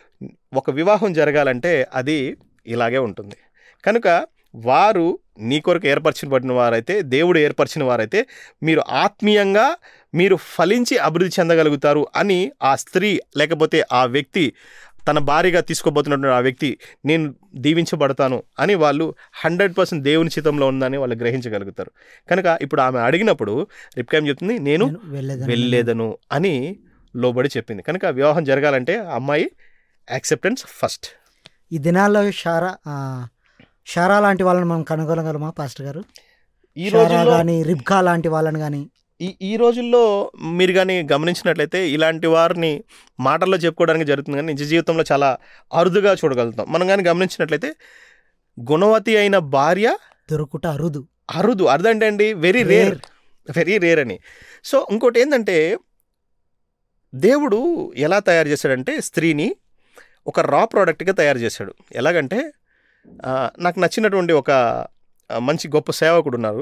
Speaker 3: ఒక వివాహం జరగాలంటే అది ఇలాగే ఉంటుంది కనుక వారు నీ కొరకు ఏర్పరచబడిన వారైతే దేవుడు ఏర్పరిచిన వారైతే మీరు ఆత్మీయంగా మీరు ఫలించి అభివృద్ధి చెందగలుగుతారు అని ఆ స్త్రీ లేకపోతే ఆ వ్యక్తి తన భార్యగా తీసుకోబోతున్నటువంటి ఆ వ్యక్తి నేను దీవించబడతాను అని వాళ్ళు హండ్రెడ్ పర్సెంట్ దేవుని చిత్తంలో ఉందని వాళ్ళు గ్రహించగలుగుతారు కనుక ఇప్పుడు ఆమె అడిగినప్పుడు రిప్కా ఏం చెప్తుంది నేను
Speaker 2: నేను వెళ్ళేదని
Speaker 3: వెళ్ళేదను అని లోబడి చెప్పింది కనుక వివాహం జరగాలంటే ఆ అమ్మాయి యాక్సెప్టెన్స్ ఫస్ట్
Speaker 2: ఈ దినాల్లో షారా ఆ, షారా లాంటి వాళ్ళని మనం కనుగొనగలమా పాస్టర్ గారు
Speaker 3: ఈ
Speaker 2: షారా
Speaker 3: రోజుల్లో
Speaker 2: కానీ రిబ్కా లాంటి వాళ్ళని కానీ
Speaker 3: ఈ ఈ రోజుల్లో మీరు కానీ గమనించినట్లయితే ఇలాంటి వారిని మాటల్లో చెప్పుకోవడానికి జరుగుతుంది కానీ నిజ జీవితంలో చాలా అరుదుగా చూడగలుగుతాం మనం కానీ గమనించినట్లయితే గుణవతి అయిన భార్య
Speaker 2: దొరుకుట అరుదు
Speaker 3: అరుదు అరుదంటే అండి వెరీ రేర్ వెరీ రేర్ అని సో ఇంకోటి ఏంటంటే దేవుడు ఎలా తయారు చేశాడంటే స్త్రీని ఒక రా ప్రోడక్ట్గా తయారు చేశాడు ఎలాగంటే ఆ, నాకు నచ్చినటువంటి ఒక ఆ, మంచి గొప్ప సేవకుడు ఉన్నారు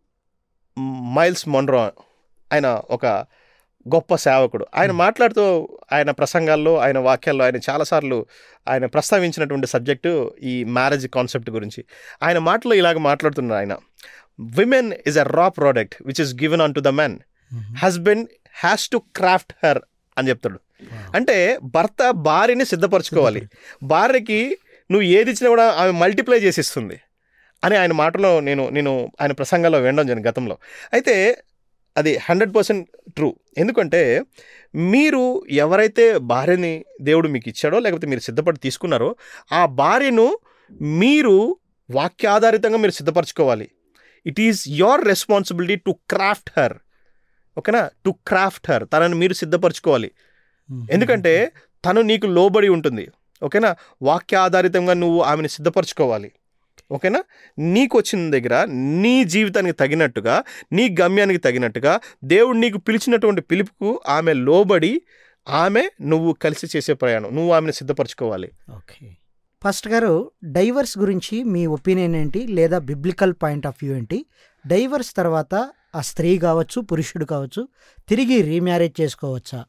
Speaker 3: మైల్స్ మొన్రో ఆయన ఒక గొప్ప సేవకుడు ఆయన మాట్లాడుతూ ఆయన ప్రసంగాల్లో ఆయన వాక్యాల్లో ఆయన చాలాసార్లు ఆయన ప్రస్తావించినటువంటి సబ్జెక్టు ఈ మ్యారేజ్ కాన్సెప్ట్ గురించి ఆయన మాటలో ఇలాగ మాట్లాడుతున్నారు ఆయన women is a raw product which is given on to the men husband has to craft her అని చెప్తాడు అంటే భర్త భార్యని సిద్ధపరచుకోవాలి భార్యకి నువ్వు ఏది ఇచ్చినా కూడా ఆమె మల్టిప్లై చేసి ఇస్తుంది అని ఆయన మాటలో నేను నేను ఆయన ప్రసంగాల్లో వినడం జరిగింది గతంలో అయితే అది హండ్రెడ్ పర్సెంట్ ట్రూ ఎందుకంటే మీరు ఎవరైతే భార్యని దేవుడు మీకు ఇచ్చాడో లేకపోతే మీరు సిద్ధపడి తీసుకున్నారో ఆ భార్యను మీరు వాక్యాధారితంగా మీరు సిద్ధపరచుకోవాలి it is your responsibility to craft her ఓకేనా టు క్రాఫ్ట్ హర్ తనని మీరు సిద్ధపరచుకోవాలి ఎందుకంటే తను నీకు లోబడి ఉంటుంది ఓకేనా వాక్య ఆధారితంగా నువ్వు ఆమెను సిద్ధపరచుకోవాలి ఓకేనా నీకు వచ్చిన దగ్గర నీ జీవితానికి తగినట్టుగా నీ గమ్యానికి తగినట్టుగా దేవుడు నీకు పిలిచినటువంటి పిలుపుకు ఆమె లోబడి ఆమె నువ్వు కలిసి చేసే ప్రయాణం నువ్వు ఆమెను సిద్ధపరచుకోవాలి
Speaker 2: ఓకే ఫస్ట్ గారు డైవర్స్ గురించి మీ ఒపీనియన్ ఏంటి లేదా బిబ్లికల్ పాయింట్ ఆఫ్ వ్యూ ఏంటి డైవర్స్ తర్వాత ఆ స్త్రీ కావచ్చు పురుషుడు కావచ్చు తిరిగి రీమ్యారేజ్ చేసుకోవచ్చా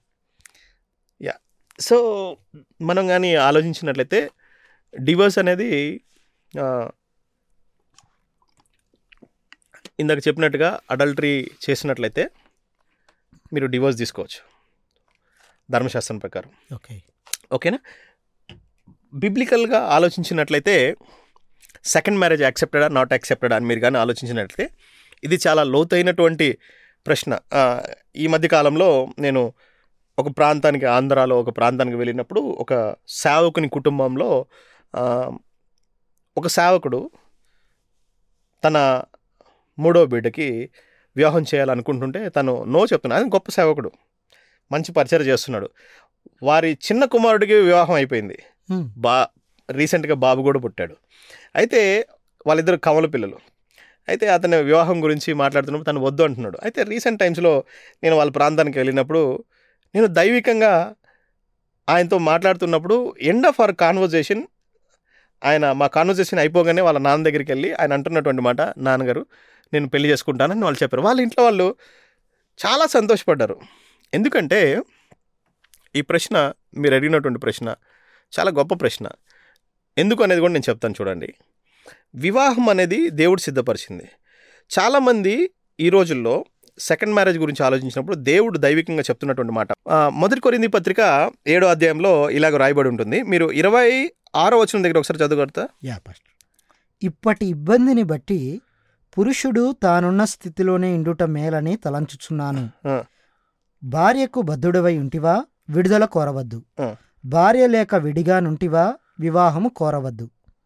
Speaker 3: సో మనం కానీ ఆలోచించినట్లయితే డివోర్స్ అనేది ఆ, ఇందాక చెప్పినట్టుగా అడల్టరీ చేసినట్లయితే మీరు డివోర్స్ తీసుకోవచ్చు ధర్మశాస్త్రం ప్రకారం
Speaker 2: ఓకే
Speaker 3: ఓకేనా బిబ్లికల్గా ఆలోచించినట్లయితే సెకండ్ మ్యారేజ్ యాక్సెప్టెడా నాట్ యాక్సెప్టెడా అని మీరు కానీ ఆలోచించినట్లయితే ఇది చాలా లోతైనటువంటి ప్రశ్న ఆ, ఈ మధ్య కాలంలో నేను ఒక ప్రాంతానికి ఆంధ్రాలో ఒక ప్రాంతానికి వెళ్ళినప్పుడు ఒక సేవకుని కుటుంబంలో ఆ, ఒక సేవకుడు తన మూడో బిడ్డకి వివాహం చేయాలనుకుంటుంటే తను నో చెప్తున్నాడు ఆయన గొప్ప సేవకుడు మంచి పరిచయం చేస్తున్నాడు వారి చిన్న కుమారుడికి వివాహం అయిపోయింది
Speaker 2: హ్మ్.
Speaker 3: బా రీసెంట్గా బాబు కూడా పుట్టాడు అయితే వాళ్ళిద్దరు కమల పిల్లలు అయితే అతని వివాహం గురించి మాట్లాడుతున్నప్పుడు తను వద్దు అంటున్నాడు అయితే రీసెంట్ టైమ్స్లో నేను వాళ్ళ ప్రాంతానికి వెళ్ళినప్పుడు నేను దైవికంగా ఆయనతో మాట్లాడుతున్నప్పుడు ఎండ్ ఆఫ్ అవర్ కాన్వర్జేషన్ ఆయన మా కాన్వర్జేషన్ అయిపోగానే వాళ్ళ నాన్న దగ్గరికి వెళ్ళి ఆయన అంటున్నటువంటి మాట నాన్నగారు నేను పెళ్లి చేసుకుంటానని వాళ్ళు చెప్పారు వాళ్ళ ఇంట్లో వాళ్ళు చాలా సంతోషపడ్డారు ఎందుకంటే ఈ ప్రశ్న మీరు అడిగినటువంటి ప్రశ్న చాలా గొప్ప ప్రశ్న ఎందుకు అనేది కూడా నేను చెప్తాను చూడండి వివాహం అనేది దేవుడు సిద్ధపరిచింది చాలామంది ఈ రోజుల్లో సెకండ్ మ్యారేజ్ గురించి ఆలోచించినప్పుడు దేవుడు దైవికంగా చెప్తున్నటువంటి మాట ఆ, మొదటి కొరింది పత్రిక ఏడో అధ్యాయంలో ఇలాగ రాయబడి ఉంటుంది మీరు ఇరవై ఆరో వచనం దగ్గర ఒకసారి చదువుకొడతా
Speaker 2: యా పాస్టర్ ఇప్పటి ఇబ్బందిని బట్టి పురుషుడు తానున్న స్థితిలోనే ఇండుట మేలని తలంచుచున్నాను
Speaker 3: ఆ.
Speaker 2: భార్యకు బద్ధుడవై ఉంటివా విడుదల కోరవద్దు
Speaker 3: ఆ.
Speaker 2: భార్య లేక విడిగా నుంటివా వివాహము కోరవద్దు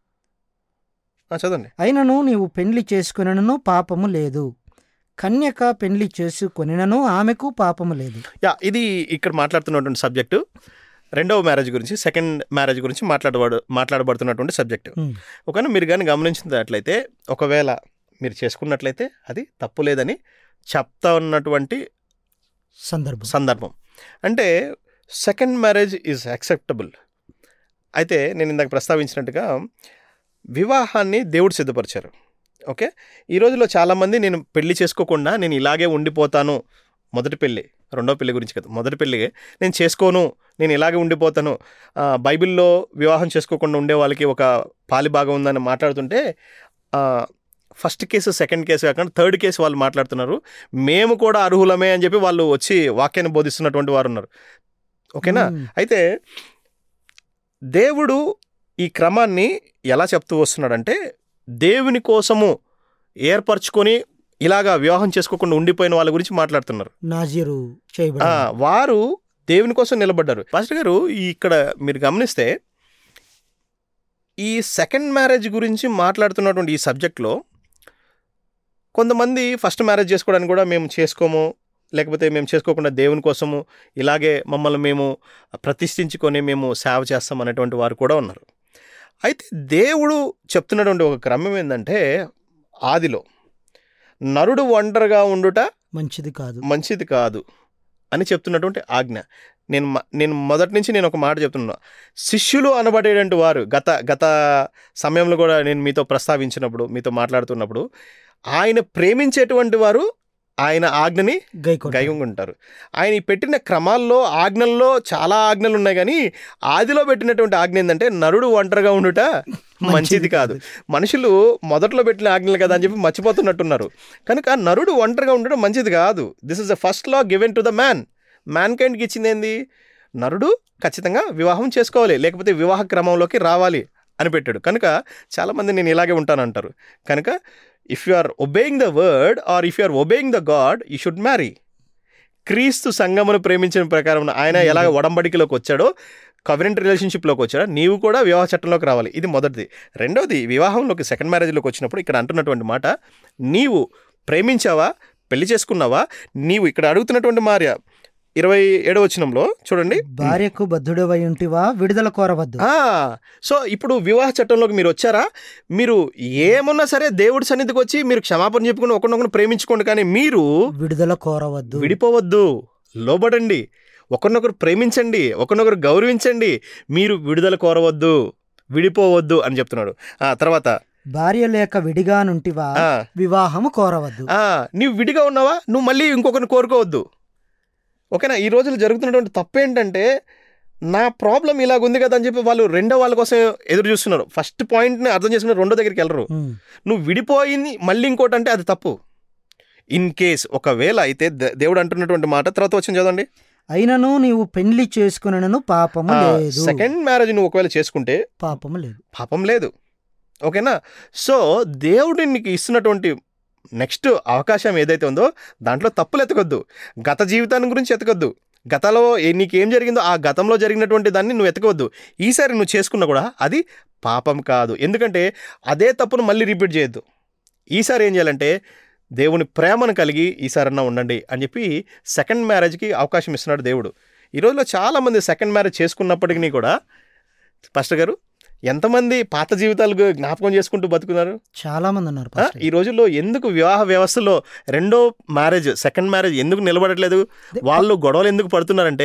Speaker 3: ఆ, చదవండి
Speaker 2: అయినను నీవు పెండ్లి చేసుకునను పాపము లేదు కన్యక పెండ్లి చేసుకొనినను ఆమెకు పాపము లేదు
Speaker 3: యా ఇది ఇక్కడ మాట్లాడుతున్నటువంటి సబ్జెక్టు రెండవ మ్యారేజ్ గురించి సెకండ్ మ్యారేజ్ గురించి మాట్లాడబడు మాట్లాడబడుతున్నటువంటి సబ్జెక్టు
Speaker 2: Hmm.
Speaker 3: ఒకవేళ మీరు కానీ గమనించినట్లయితే ఒకవేళ మీరు చేసుకున్నట్లయితే అది తప్పు లేదని చెప్తా ఉన్నటువంటి
Speaker 2: సందర్భం
Speaker 3: సందర్భం అంటే సెకండ్ మ్యారేజ్ ఈజ్ యాక్సెప్టబుల్ అయితే నేను ఇందాక ప్రస్తావించినట్టుగా వివాహాన్ని దేవుడు సిద్ధపరిచారు ఓకే ఈ రోజుల్లో చాలామంది నేను పెళ్లి చేసుకోకుండా నేను ఇలాగే ఉండిపోతాను మొదటి పెళ్ళి రెండో పెళ్లి గురించి కదా మొదటి పెళ్ళి నేను చేసుకోను నేను ఇలాగే ఉండిపోతాను ఆ, బైబిల్లో వివాహం చేసుకోకుండా ఉండే వాళ్ళకి ఒక పాలి భాగం ఉందని మాట్లాడుతుంటే ఆ, ఫస్ట్ కేసు సెకండ్ కేసు కాకుండా థర్డ్ కేసు వాళ్ళు మాట్లాడుతున్నారు మేము కూడా అర్హులమే అని చెప్పి వాళ్ళు వచ్చి వాక్యాన్ని బోధిస్తున్నటువంటి వారు ఉన్నారు ఓకేనా
Speaker 2: మ్మ్.
Speaker 3: అయితే దేవుడు ఈ క్రమాన్ని ఎలా చెప్తూ వస్తున్నాడంటే దేవుని కోసము ఏర్పరచుకొని ఇలాగా వివాహం చేసుకోకుండా ఉండిపోయిన వాళ్ళ గురించి మాట్లాడుతున్నారు
Speaker 2: నాజీరు
Speaker 3: ఆ,
Speaker 2: చేయబడి
Speaker 3: వారు దేవుని కోసం నిలబడ్డారు పాస్టర్ గారు ఈ ఇక్కడ మీరు గమనిస్తే ఈ సెకండ్ మ్యారేజ్ గురించి మాట్లాడుతున్నటువంటి ఈ సబ్జెక్ట్లో కొంతమంది ఫస్ట్ మ్యారేజ్ చేసుకోవడానికి కూడా మేము చేసుకోము లేకపోతే మేము చేసుకోకుండా దేవుని కోసము ఇలాగే మమ్మల్ని మేము ప్రతిష్ఠించుకొని మేము సేవ చేస్తాం అనేటువంటి వారు కూడా ఉన్నారు అయితే దేవుడు చెప్తున్నటువంటి ఒక క్రమం ఏంటంటే ఆదిలో నరుడు ఒంటరిగా ఉండుట
Speaker 2: మంచిది కాదు
Speaker 3: మంచిది కాదు అని చెప్తున్నటువంటి ఆజ్ఞ నేను మ- నేను మొదటి నుంచి నేను ఒక మాట చెప్తున్నా శిష్యులు అనబడేటువంటి వారు గత గత సమయంలో కూడా నేను మీతో ప్రస్తావించినప్పుడు మీతో మాట్లాడుతున్నప్పుడు ఆయన ప్రేమించేటువంటి వారు ఆయన ఆజ్ఞని
Speaker 2: గైకొండ
Speaker 3: గైగుంటారు ఆయన ఈ పెట్టిన క్రమాల్లో ఆజ్ఞల్లో చాలా ఆజ్ఞలు ఉన్నాయి కానీ ఆదిలో పెట్టినటువంటి ఆజ్ఞ ఏంటంటే నరుడు ఒంటరిగా ఉండుట మంచిది కాదు మనుషులు మొదట్లో పెట్టిన ఆజ్ఞలు కదా అని చెప్పి మర్చిపోతున్నట్టున్నారు కనుక నరుడు ఒంటరిగా ఉండడం మంచిది కాదు this is the first law given to the man man కైండ్కి ఇచ్చింది ఏంది నరుడు ఖచ్చితంగా వివాహం చేసుకోవాలి లేకపోతే వివాహ క్రమంలోకి రావాలి అని పెట్టాడు కనుక చాలామంది నేను ఇలాగే ఉంటానంటారు కనుక if you are obeying the word or if you are obeying the God you should marry క్రీస్తు సంఘమును ప్రేమించిన ప్రకారం ఆయన ఎలా ఒడంబడికలోకి వచ్చాడో కవరెంట్ రిలేషన్షిప్లోకి వచ్చాడో నీవు కూడా వివాహ చట్టంలోకి రావాలి ఇది మొదటిది రెండోది వివాహంలోకి సెకండ్ మ్యారేజ్లోకి వచ్చినప్పుడు ఇక్కడ అంటున్నటువంటి మాట నీవు ప్రేమించావా పెళ్లి చేసుకున్నావా నీవు ఇక్కడ అడుగుతున్నటువంటి మార్య ఇరవై ఏడవ వచనంలో చూడండి
Speaker 2: భార్యకు బద్ధుడవై ఉంటివా విడుదల కోరవద్దు
Speaker 3: ఆ, సో ఇప్పుడు వివాహ చట్టంలోకి మీరు వచ్చారా మీరు ఏమున్నా సరే దేవుడి సన్నిధికి వచ్చి మీరు క్షమాపణ చెప్పుకుని ఒకరినొకరు ప్రేమించుకోండి కానీ మీరు
Speaker 2: విడుదల కోరవద్దు
Speaker 3: విడిపోవద్దు లోబడండి ఒకరినొకరు ప్రేమించండి ఒకరినొకరు గౌరవించండి మీరు విడుదల కోరవద్దు విడిపోవద్దు అని చెప్తున్నాడు ఆ తర్వాత
Speaker 2: భార్య లేక విడిగా నుంటివా
Speaker 3: ఆ,
Speaker 2: వివాహము కోరవద్దు
Speaker 3: ఆ, నీవు విడిగా ఉన్నావా నువ్వు మళ్ళీ ఇంకొకరిని కోరుకోవద్దు ఓకేనా ఈ రోజులు జరుగుతున్నటువంటి తప్పు ఏంటంటే నా ప్రాబ్లం ఇలాగ ఉంది కదా అని చెప్పి వాళ్ళు రెండో వాళ్ళ కోసం ఎదురు చూస్తున్నారు ఫస్ట్ పాయింట్ని అర్థం చేసుకుని రెండో దగ్గరికి వెళ్ళరు
Speaker 2: ఉమ్.
Speaker 3: నువ్వు విడిపోయింది మళ్ళీ ఇంకోటి అంటే అది తప్పు ఇన్ కేస్ ఒకవేళ అయితే దే- దేవుడు అంటున్నటువంటి మాట తర్వాత వచ్చింది చదవండి
Speaker 2: అయినను నీవు పెళ్లి చేసుకునను పాపము లేదు
Speaker 3: సెకండ్ మ్యారేజ్ నువ్వు ఒకవేళ చేసుకుంటే
Speaker 2: పాపము లేదు
Speaker 3: పాపం లేదు ఓకేనా సో దేవుడు నీకు ఇస్తున్నటువంటి నెక్స్ట్ అవకాశం ఏదైతే ఉందో దాంట్లో తప్పులు ఎతకొద్దు గత జీవితాన్ని గురించి ఎతకొద్దు గతంలో ఏ- నీకేం జరిగిందో ఆ గతంలో జరిగినటువంటి దాన్ని నువ్వు ఎతకవద్దు ఈసారి నువ్వు చేసుకున్నా కూడా అది పాపం కాదు ఎందుకంటే అదే తప్పును మళ్ళీ రిపీట్ చేయొద్దు ఈసారి ఏం చేయాలంటే దేవుని ప్రేమను కలిగి ఈసారన్నా ఉండండి అని చెప్పి సెకండ్ మ్యారేజ్కి అవకాశం ఇస్తున్నాడు దేవుడు ఈ రోజులో చాలామంది సెకండ్ మ్యారేజ్ చేసుకున్నప్పటికీ కూడా పాస్టర్ గారు ఎంతమంది పాత జీవితాలు జ్ఞాపకం చేసుకుంటూ బతుకున్నారు
Speaker 2: చాలా మంది ఉన్నారు
Speaker 3: ఆ,
Speaker 2: పాస్టర్.
Speaker 3: ఈ రోజుల్లో ఎందుకు వివాహ వ్యవస్థలో రెండో మ్యారేజ్ సెకండ్ మ్యారేజ్ ఎందుకు నిలబడట్లేదు వాళ్ళు గొడవలు ఎందుకు పడుతున్నారంటే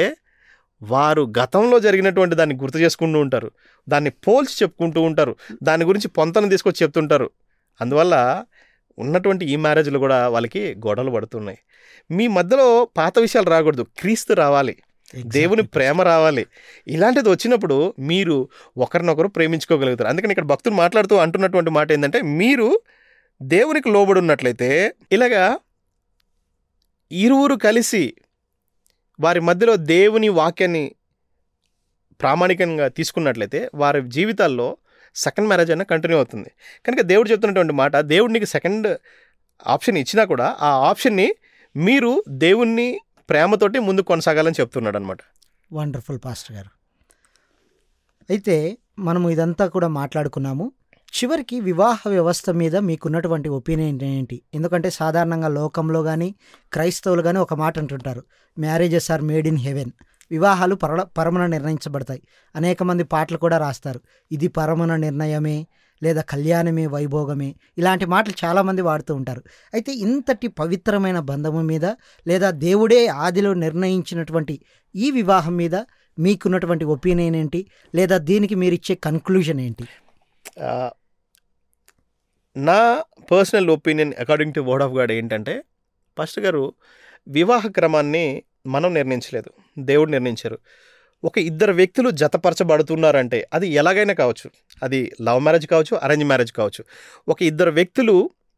Speaker 3: వారు గతంలో జరిగినటువంటి దాన్ని గుర్తు చేసుకుంటూ ఉంటారు దాన్ని పోల్చి చెప్పుకుంటూ ఉంటారు దాని గురించి పొంతను తీసుకొచ్చి చెప్తుంటారు అందువల్ల ఉన్నటువంటి ఈ మ్యారేజ్లు కూడా వాళ్ళకి గొడవలు పడుతున్నాయి మీ మధ్యలో పాత విషయాలు రాకూడదు క్రీస్తు రావాలి
Speaker 2: Exactly.
Speaker 3: దేవుని ప్రేమ రావాలి ఇలాంటిది వచ్చినప్పుడు మీరు ఒకరినొకరు ప్రేమించుకోగలుగుతారు అందుకని ఇక్కడ భక్తులు మాట్లాడుతూ అంటున్నటువంటి మాట ఏంటంటే మీరు దేవునికి లోబడి ఉన్నట్లయితే ఇలాగా ఇరువురు కలిసి వారి మధ్యలో దేవుని వాక్యాన్ని ప్రామాణికంగా తీసుకున్నట్లయితే వారి జీవితాల్లో సెకండ్ మ్యారేజ్ అయినా కంటిన్యూ అవుతుంది కనుక దేవుడు చెప్తున్నటువంటి మాట దేవుడు నీకు సెకండ్ ఆప్షన్ ఇచ్చినా కూడా ఆ ఆప్షన్ని మీరు దేవుణ్ణి ప్రేమతోటి ముందు కొనసాగాలని చెప్తున్నాడు అనమాట
Speaker 2: వండర్ఫుల్ పాస్టర్ గారు అయితే మనము ఇదంతా కూడా మాట్లాడుకున్నాము చివరికి వివాహ వ్యవస్థ మీద మీకున్నటువంటి ఒపీనియన్ ఏంటి ఎందుకంటే సాధారణంగా లోకంలో కానీ క్రైస్తవులు కానీ ఒక మాట అంటుంటారు marriages are made in heaven వివాహాలు పర పరమన నిర్ణయించబడతాయి అనేక మంది పాటలు కూడా రాస్తారు ఇది పరమన నిర్ణయమే లేదా కళ్యాణమే వైభోగమే ఇలాంటి మాటలు చాలామంది వాడుతూ ఉంటారు అయితే ఇంతటి పవిత్రమైన బంధము మీద లేదా దేవుడే ఆదిలో నిర్ణయించినటువంటి ఈ వివాహం మీద మీకున్నటువంటి ఒపీనియన్ ఏంటి లేదా దీనికి మీరు ఇచ్చే కన్క్లూజన్ ఏంటి
Speaker 3: ఆ, నా personal opinion according to word of God ఏంటంటే ఫస్ట్ గారు వివాహ క్రమాన్ని మనం నిర్ణయించలేదు దేవుడు నిర్ణయించారు ఒక ఇద్దరు వ్యక్తులు జతపరచబడుతున్నారంటే అది ఎలాగైనా కావచ్చు అది లవ్ మ్యారేజ్ కావచ్చు అరేంజ్ మ్యారేజ్ కావచ్చు ఒక ఇద్దరు వ్యక్తులు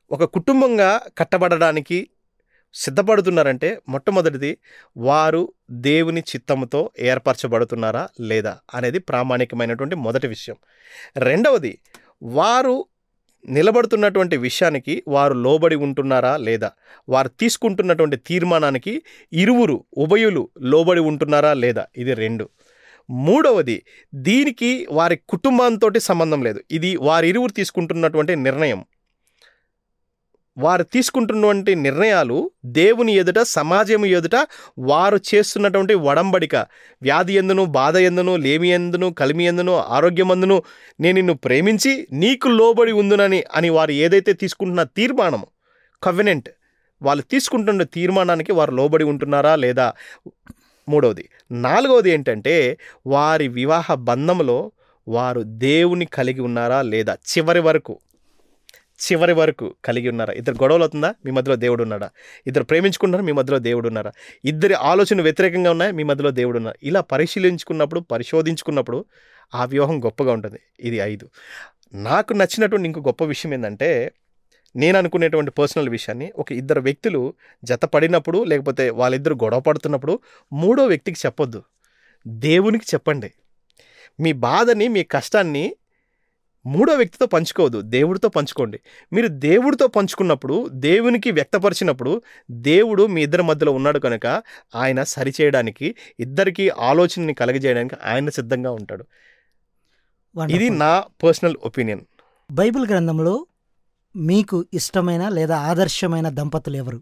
Speaker 3: ఒక కుటుంబంగా కట్టబడడానికి సిద్ధపడుతున్నారంటే మొట్టమొదటిది వారు దేవుని చిత్తముతో ఏర్పరచబడుతున్నారా లేదా అనేది ప్రామాణికమైనటువంటి మొదటి విషయం రెండవది వారు నిలబడుతున్నటువంటి విషయానికి వారు లోబడి ఉంటున్నారా లేదా వారు తీసుకుంటున్నటువంటి తీర్మానానికి ఇరువురు ఉభయులు లోబడి ఉంటున్నారా లేదా ఇది రెండు మూడవది దీనికి వారి కుటుంబంతో సంబంధం లేదు ఇది వారి ఇరువురు తీసుకుంటున్నటువంటి నిర్ణయం వారు తీసుకుంటున్నటువంటి నిర్ణయాలు దేవుని ఎదుట సమాజం ఎదుట వారు చేస్తున్నటువంటి వడంబడిక వ్యాధి ఎందును బాధ ఎందును లేమి ఎందును కలిమి ఎందును ఆరోగ్యమందును నేను నిన్ను ప్రేమించి నీకు లోబడి ఉందునని అని వారు ఏదైతే తీసుకుంటున్న తీర్మానం కవెనెంట్ వాళ్ళు తీసుకుంటున్న తీర్మానానికి వారు లోబడి ఉంటున్నారా లేదా మూడవది నాలుగవది ఏంటంటే వారి వివాహ బంధంలో వారు దేవుని కలిగి ఉన్నారా లేదా చివరి వరకు చివరి వరకు కలిగి ఉన్నారా ఇద్దరు గొడవలు అవుతుందా మీ మధ్యలో దేవుడు ఉన్నాడా ఇద్దరు ప్రేమించుకున్నారా మీ మధ్యలో దేవుడు ఉన్నారా ఇద్దరి ఆలోచన వ్యతిరేకంగా ఉన్నాయా మీ మధ్యలో దేవుడు ఉన్నారా ఇలా పరిశీలించుకున్నప్పుడు పరిశోధించుకున్నప్పుడు ఆ వ్యూహం గొప్పగా ఉంటుంది ఇది ఐదు నాకు నచ్చినటువంటి ఇంకో గొప్ప విషయం ఏంటంటే నేను అనుకునేటువంటి పర్సనల్ విషయాన్ని ఒక ఇద్దరు వ్యక్తులు జత పడినప్పుడు లేకపోతే వాళ్ళిద్దరు గొడవ పడుతున్నప్పుడు మూడో వ్యక్తికి చెప్పొద్దు దేవునికి చెప్పండి మీ బాధని మీ కష్టాన్ని మూడో వ్యక్తితో పంచుకోవద్దు దేవుడితో పంచుకోండి మీరు దేవుడితో పంచుకున్నప్పుడు దేవునికి వ్యక్తపరిచినప్పుడు దేవుడు మీ ఇద్దరి మధ్యలో ఉన్నాడు కనుక ఆయన సరిచేయడానికి ఇద్దరికి ఆలోచనని కలగజేయడానికి ఆయన సిద్ధంగా ఉంటాడు ఇది
Speaker 2: Wonderful.
Speaker 3: నా పర్సనల్ ఒపీనియన్
Speaker 2: బైబిల్ గ్రంథంలో మీకు ఇష్టమైన లేదా ఆదర్శమైన దంపతులు ఎవరు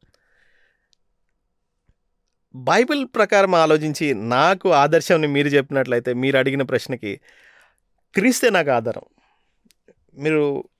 Speaker 3: బైబిల్ ప్రకారం ఆలోచించి నాకు ఆదర్శం అని మీరు చెప్పినట్లయితే మీరు అడిగిన ప్రశ్నకి క్రీస్తే నాకు ఆధారం మీరు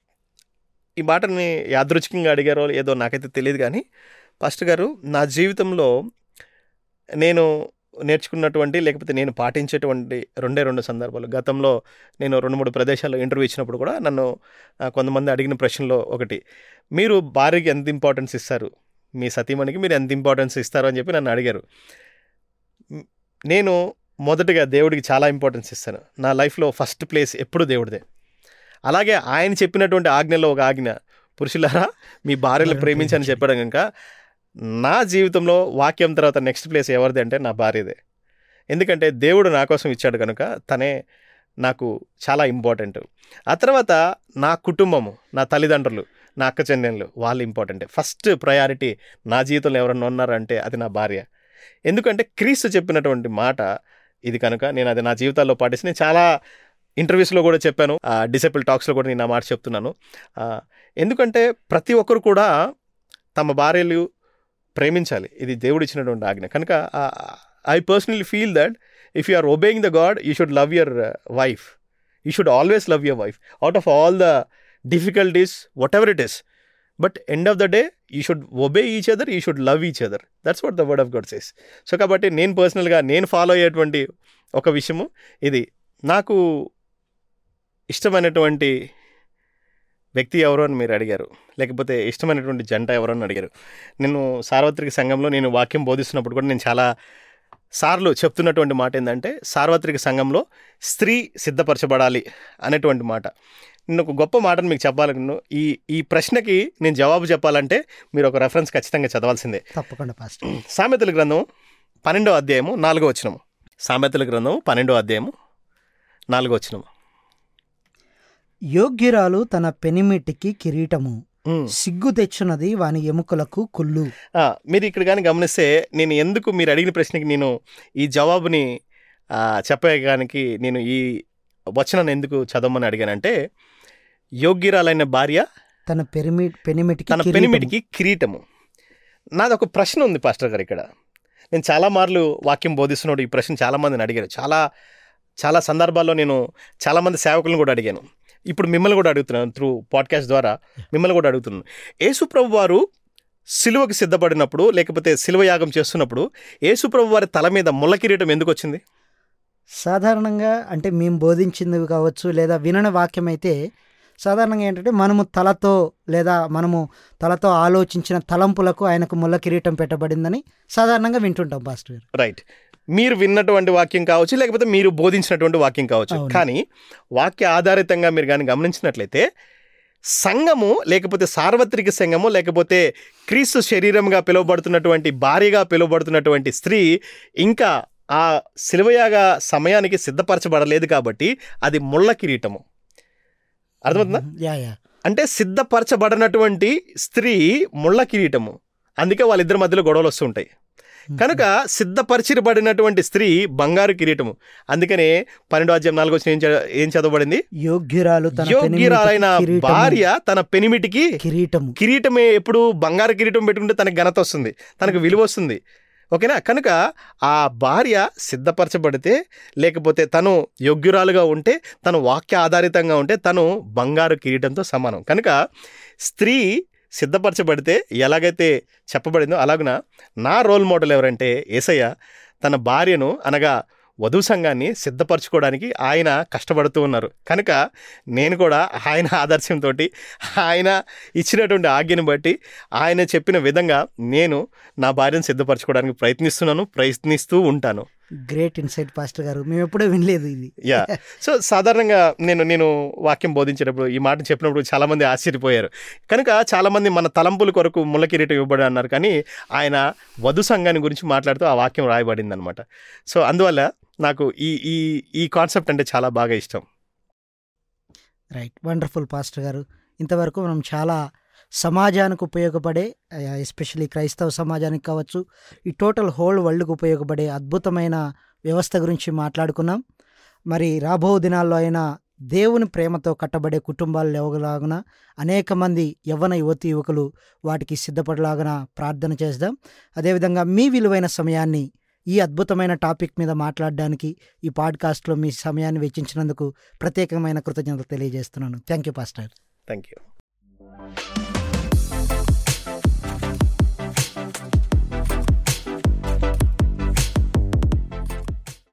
Speaker 3: ఈ మాటని యాదృచ్ఛికంగా అడిగారో ఏదో నాకైతే తెలియదు కానీ పాస్టర్ గారు నా జీవితంలో నేను నేర్చుకున్నటువంటి లేకపోతే నేను పాటించేటువంటి రెండే రెండు సందర్భాలు గతంలో నేను రెండు మూడు ప్రదేశాల్లో ఇంటర్వ్యూ ఇచ్చినప్పుడు కూడా నన్ను ఆ, కొంతమంది అడిగిన ప్రశ్నలో ఒకటి మీరు భార్యకి ఎంత ఇంపార్టెన్స్ ఇస్తారు మీ సతీమణికి మీరు ఎంత ఇంపార్టెన్స్ ఇస్తారు అని చెప్పి నన్ను అడిగారు మ్, నేను మొదటగా దేవుడికి చాలా ఇంపార్టెన్స్ ఇస్తాను నా లైఫ్లో ఫస్ట్ ప్లేస్ ఎప్పుడు దేవుడిదే అలాగే ఆయన చెప్పినటువంటి ఆజ్ఞలో ఒక ఆజ్ఞ పురుషులారా మీ భార్యలు
Speaker 2: భార్యను
Speaker 3: ప్రేమించని చెప్పాడు కనుక నా జీవితంలో వాక్యం తర్వాత నెక్స్ట్ ప్లేస్ ఎవరిది అంటే నా భార్యదే ఎందుకంటే దేవుడు నా కోసం ఇచ్చాడు కనుక తనే నాకు చాలా ఇంపార్టెంట్ ఆ తర్వాత నా కుటుంబము నా తల్లిదండ్రులు నా అక్క చెల్లెళ్ళు వాళ్ళు ఇంపార్టెంట్ ఫస్ట్ ప్రయారిటీ నా జీవితంలో ఎవరన్నా ఉన్నారంటే అది నా భార్య ఎందుకంటే క్రీస్తు చెప్పినటువంటి మాట ఇది కనుక నేను అది నా జీవితాల్లో పాటిస్తే నేను చాలా ఇంటర్వ్యూస్లో కూడా చెప్పాను డిసెబుల్ టాక్స్లో కూడా నేను నా మాట చెప్తున్నాను ఆ, ఎందుకంటే ప్రతి ఒక్కరు కూడా తమ భార్యలు ప్రేమించాలి ఇది దేవుడు ఇచ్చినటువంటి ఆజ్ఞ కనుక I personally feel that if you are obeying the God you should love your wife you should always love your wife out of all the difficulties whatever it is but end of the day you should obey each other you should love each other that's what the word of God says so కాబట్టి నేను పర్సనల్గా నేను ఫాలో అయ్యేటువంటి ఒక విషయము ఇది నాకు ఇష్టమైనటువంటి వ్యక్తి ఎవరు అని మీరు అడిగారు లేకపోతే ఇష్టమైనటువంటి జంట ఎవరు అని అడిగారు నేను సార్వత్రిక సంఘంలో నేను వాక్యం బోధిస్తున్నప్పుడు కూడా నేను చాలా సార్లు చెప్తున్నటువంటి మాట ఏంటంటే సార్వత్రిక సంఘంలో స్త్రీ సిద్ధపరచబడాలి అనేటువంటి మాట నేను ఒక గొప్ప మాటను మీకు చెప్పాలను ఈ ఈ ప్రశ్నకి నేను జవాబు చెప్పాలంటే మీరు ఒక రెఫరెన్స్ ఖచ్చితంగా చదవాల్సిందే
Speaker 2: తప్పకుండా పాస్టర్
Speaker 3: సామెతల గ్రంథం పన్నెండో అధ్యాయము నాలుగో వచనము సామెతల గ్రంథం పన్నెండో అధ్యాయము నాలుగో వచనము
Speaker 2: యోగ్యురాలు తన పెనిమిటికి కిరీటము
Speaker 3: ఉమ్.
Speaker 2: సిగ్గు తెచ్చున్నది వాని ఎముకలకు కుళ్ళు
Speaker 3: ఆ, మీరు ఇక్కడ కానీ గమనిస్తే నేను ఎందుకు మీరు అడిగిన ప్రశ్నకి నేను ఈ జవాబుని ఆ, చెప్పడానికి నేను ఈ వచనాన్ని ఎందుకు చదవమని అడిగానంటే యోగ్యురాలైన భార్య
Speaker 2: తన పెరిమి పెనిమిటికి
Speaker 3: తన
Speaker 2: కిరీటము.
Speaker 3: పెనిమిటికి కిరీటము నాది ఒక ప్రశ్న ఉంది పాస్టర్ గారు ఇక్కడ నేను చాలా మార్లు వాక్యం బోధిస్తున్నాడు ఈ ప్రశ్న చాలామందిని అడిగాను చాలా చాలా సందర్భాల్లో నేను చాలామంది సేవకులను కూడా అడిగాను ఇప్పుడు మిమ్మల్ని కూడా అడుగుతున్నాను త్రూ పాడ్కాస్ట్ ద్వారా మిమ్మల్ని కూడా అడుగుతున్నాను యేసుప్రభు వారు సిలువకి సిద్ధపడినప్పుడు లేకపోతే సిలువ యాగం చేస్తున్నప్పుడు యేసుప్రభు వారి తల మీద ముళ్ళ కిరీటం ఎందుకు వచ్చింది
Speaker 2: సాధారణంగా అంటే మేము బోధించింది కావచ్చు లేదా వినని వాక్యం అయితే సాధారణంగా ఏంటంటే మనము తలతో లేదా మనము తలతో ఆలోచించిన తలంపులకు ఆయనకు ముళ్ళ కిరీటం పెట్టబడిందని సాధారణంగా వింటుంటాం పాస్టర్ గారు
Speaker 3: రైట్ మీరు విన్నటువంటి వాక్యం కావచ్చు లేకపోతే మీరు బోధించినటువంటి వాక్యం కావచ్చు
Speaker 2: అవును.
Speaker 3: కానీ వాక్య ఆధారితంగా మీరు కానీ గమనించినట్లయితే సంఘము లేకపోతే సార్వత్రిక సంఘము లేకపోతే క్రీస్తు శరీరంగా పిలువబడుతున్నటువంటి భార్యగా పిలువబడుతున్నటువంటి స్త్రీ ఇంకా ఆ శిలువయాగా సమయానికి సిద్ధపరచబడలేదు కాబట్టి అది ముళ్ళ కిరీటము అర్థమవుతుందా
Speaker 2: యా యా
Speaker 3: అంటే సిద్ధపరచబడినటువంటి స్త్రీ ముళ్ళ కిరీటము అందుకే వాళ్ళిద్దరి మధ్యలో గొడవలు వస్తుంటాయి కనుక సిద్ధపరచబడినటువంటి స్త్రీ బంగారు కిరీటము అందుకనే పన్నెండు అధ్యాయం నాలుగు వచ్చిన ఏం చ- ఏం చదవబడింది
Speaker 2: యోగ్యురాలు తన
Speaker 3: యోగ్యురాలైన
Speaker 2: పెనిమిటికి కిరీటము-
Speaker 3: భార్య తన పెనిమిటికి
Speaker 2: కిరీటము
Speaker 3: కిరీటమే ఎప్పుడు బంగారు కిరీటం పెట్టుకుంటే తనకు ఘనత వస్తుంది తనకు విలువ వస్తుంది ఓకేనా కనుక ఆ భార్య సిద్ధపరచబడితే లేకపోతే తను యోగ్యురాలుగా ఉంటే తను వాక్య ఆధారితంగా ఉంటే తను బంగారు కిరీటంతో సమానం కనుక స్త్రీ సిద్ధపరచబడితే ఎలాగైతే చెప్పబడిందో అలాగున నా రోల్ మోడల్ ఎవరంటే ఏసయ్య తన భార్యను అనగా వధు సంఘాన్ని సిద్ధపరచుకోవడానికి ఆయన కష్టపడుతూ ఉన్నారు కనుక నేను కూడా ఆయన ఆదర్శంతో ఆయన ఇచ్చినటువంటి ఆజ్ఞను బట్టి ఆయన చెప్పిన విధంగా నేను నా భార్యను సిద్ధపరచుకోవడానికి ప్రయత్నిస్తున్నాను ప్రయత్నిస్తూ ఉంటాను
Speaker 2: గ్రేట్ ఇన్సైట్ పాస్టర్ గారు మేము ఎప్పుడూ వినలేదు ఇది
Speaker 3: యా సో సాధారణంగా నేను నేను వాక్యం బోధించేటప్పుడు ఈ మాట చెప్పినప్పుడు చాలామంది ఆశ్చర్యపోయారు కనుక చాలామంది మన తలంపుల కొరకు ముళ్ళ కిరీటం ఇవ్వబడి అన్నారు కానీ ఆయన వధు సంఘాన్ని గురించి మాట్లాడుతూ ఆ వాక్యం రాయబడింది అనమాట సో అందువల్ల నాకు ఈ ఈ ఈ కాన్సెప్ట్ అంటే చాలా బాగా ఇష్టం
Speaker 2: రైట్ వండర్ఫుల్ పాస్టర్ గారు ఇంతవరకు మనం చాలా సమాజానికి ఉపయోగపడే ఎస్పెషలీ క్రైస్తవ సమాజానికి కావచ్చు ఈ టోటల్ హోల్ వరల్డ్కి ఉపయోగపడే అద్భుతమైన వ్యవస్థ గురించి మాట్లాడుకున్నాం మరి రాబో దినాల్లో అయినా దేవుని ప్రేమతో కట్టబడే కుటుంబాలు లేవలాగున అనేక మంది యవ్వన యువతి యువకులు వాటికి సిద్ధపడలాగున ప్రార్థన చేద్దాం అదేవిధంగా మీ విలువైన సమయాన్ని ఈ అద్భుతమైన టాపిక్ మీద మాట్లాడడానికి ఈ పాడ్కాస్ట్లో మీ సమయాన్ని వెచ్చించినందుకు ప్రత్యేకమైన కృతజ్ఞతలు తెలియజేస్తున్నాను thank you pastor
Speaker 3: thank you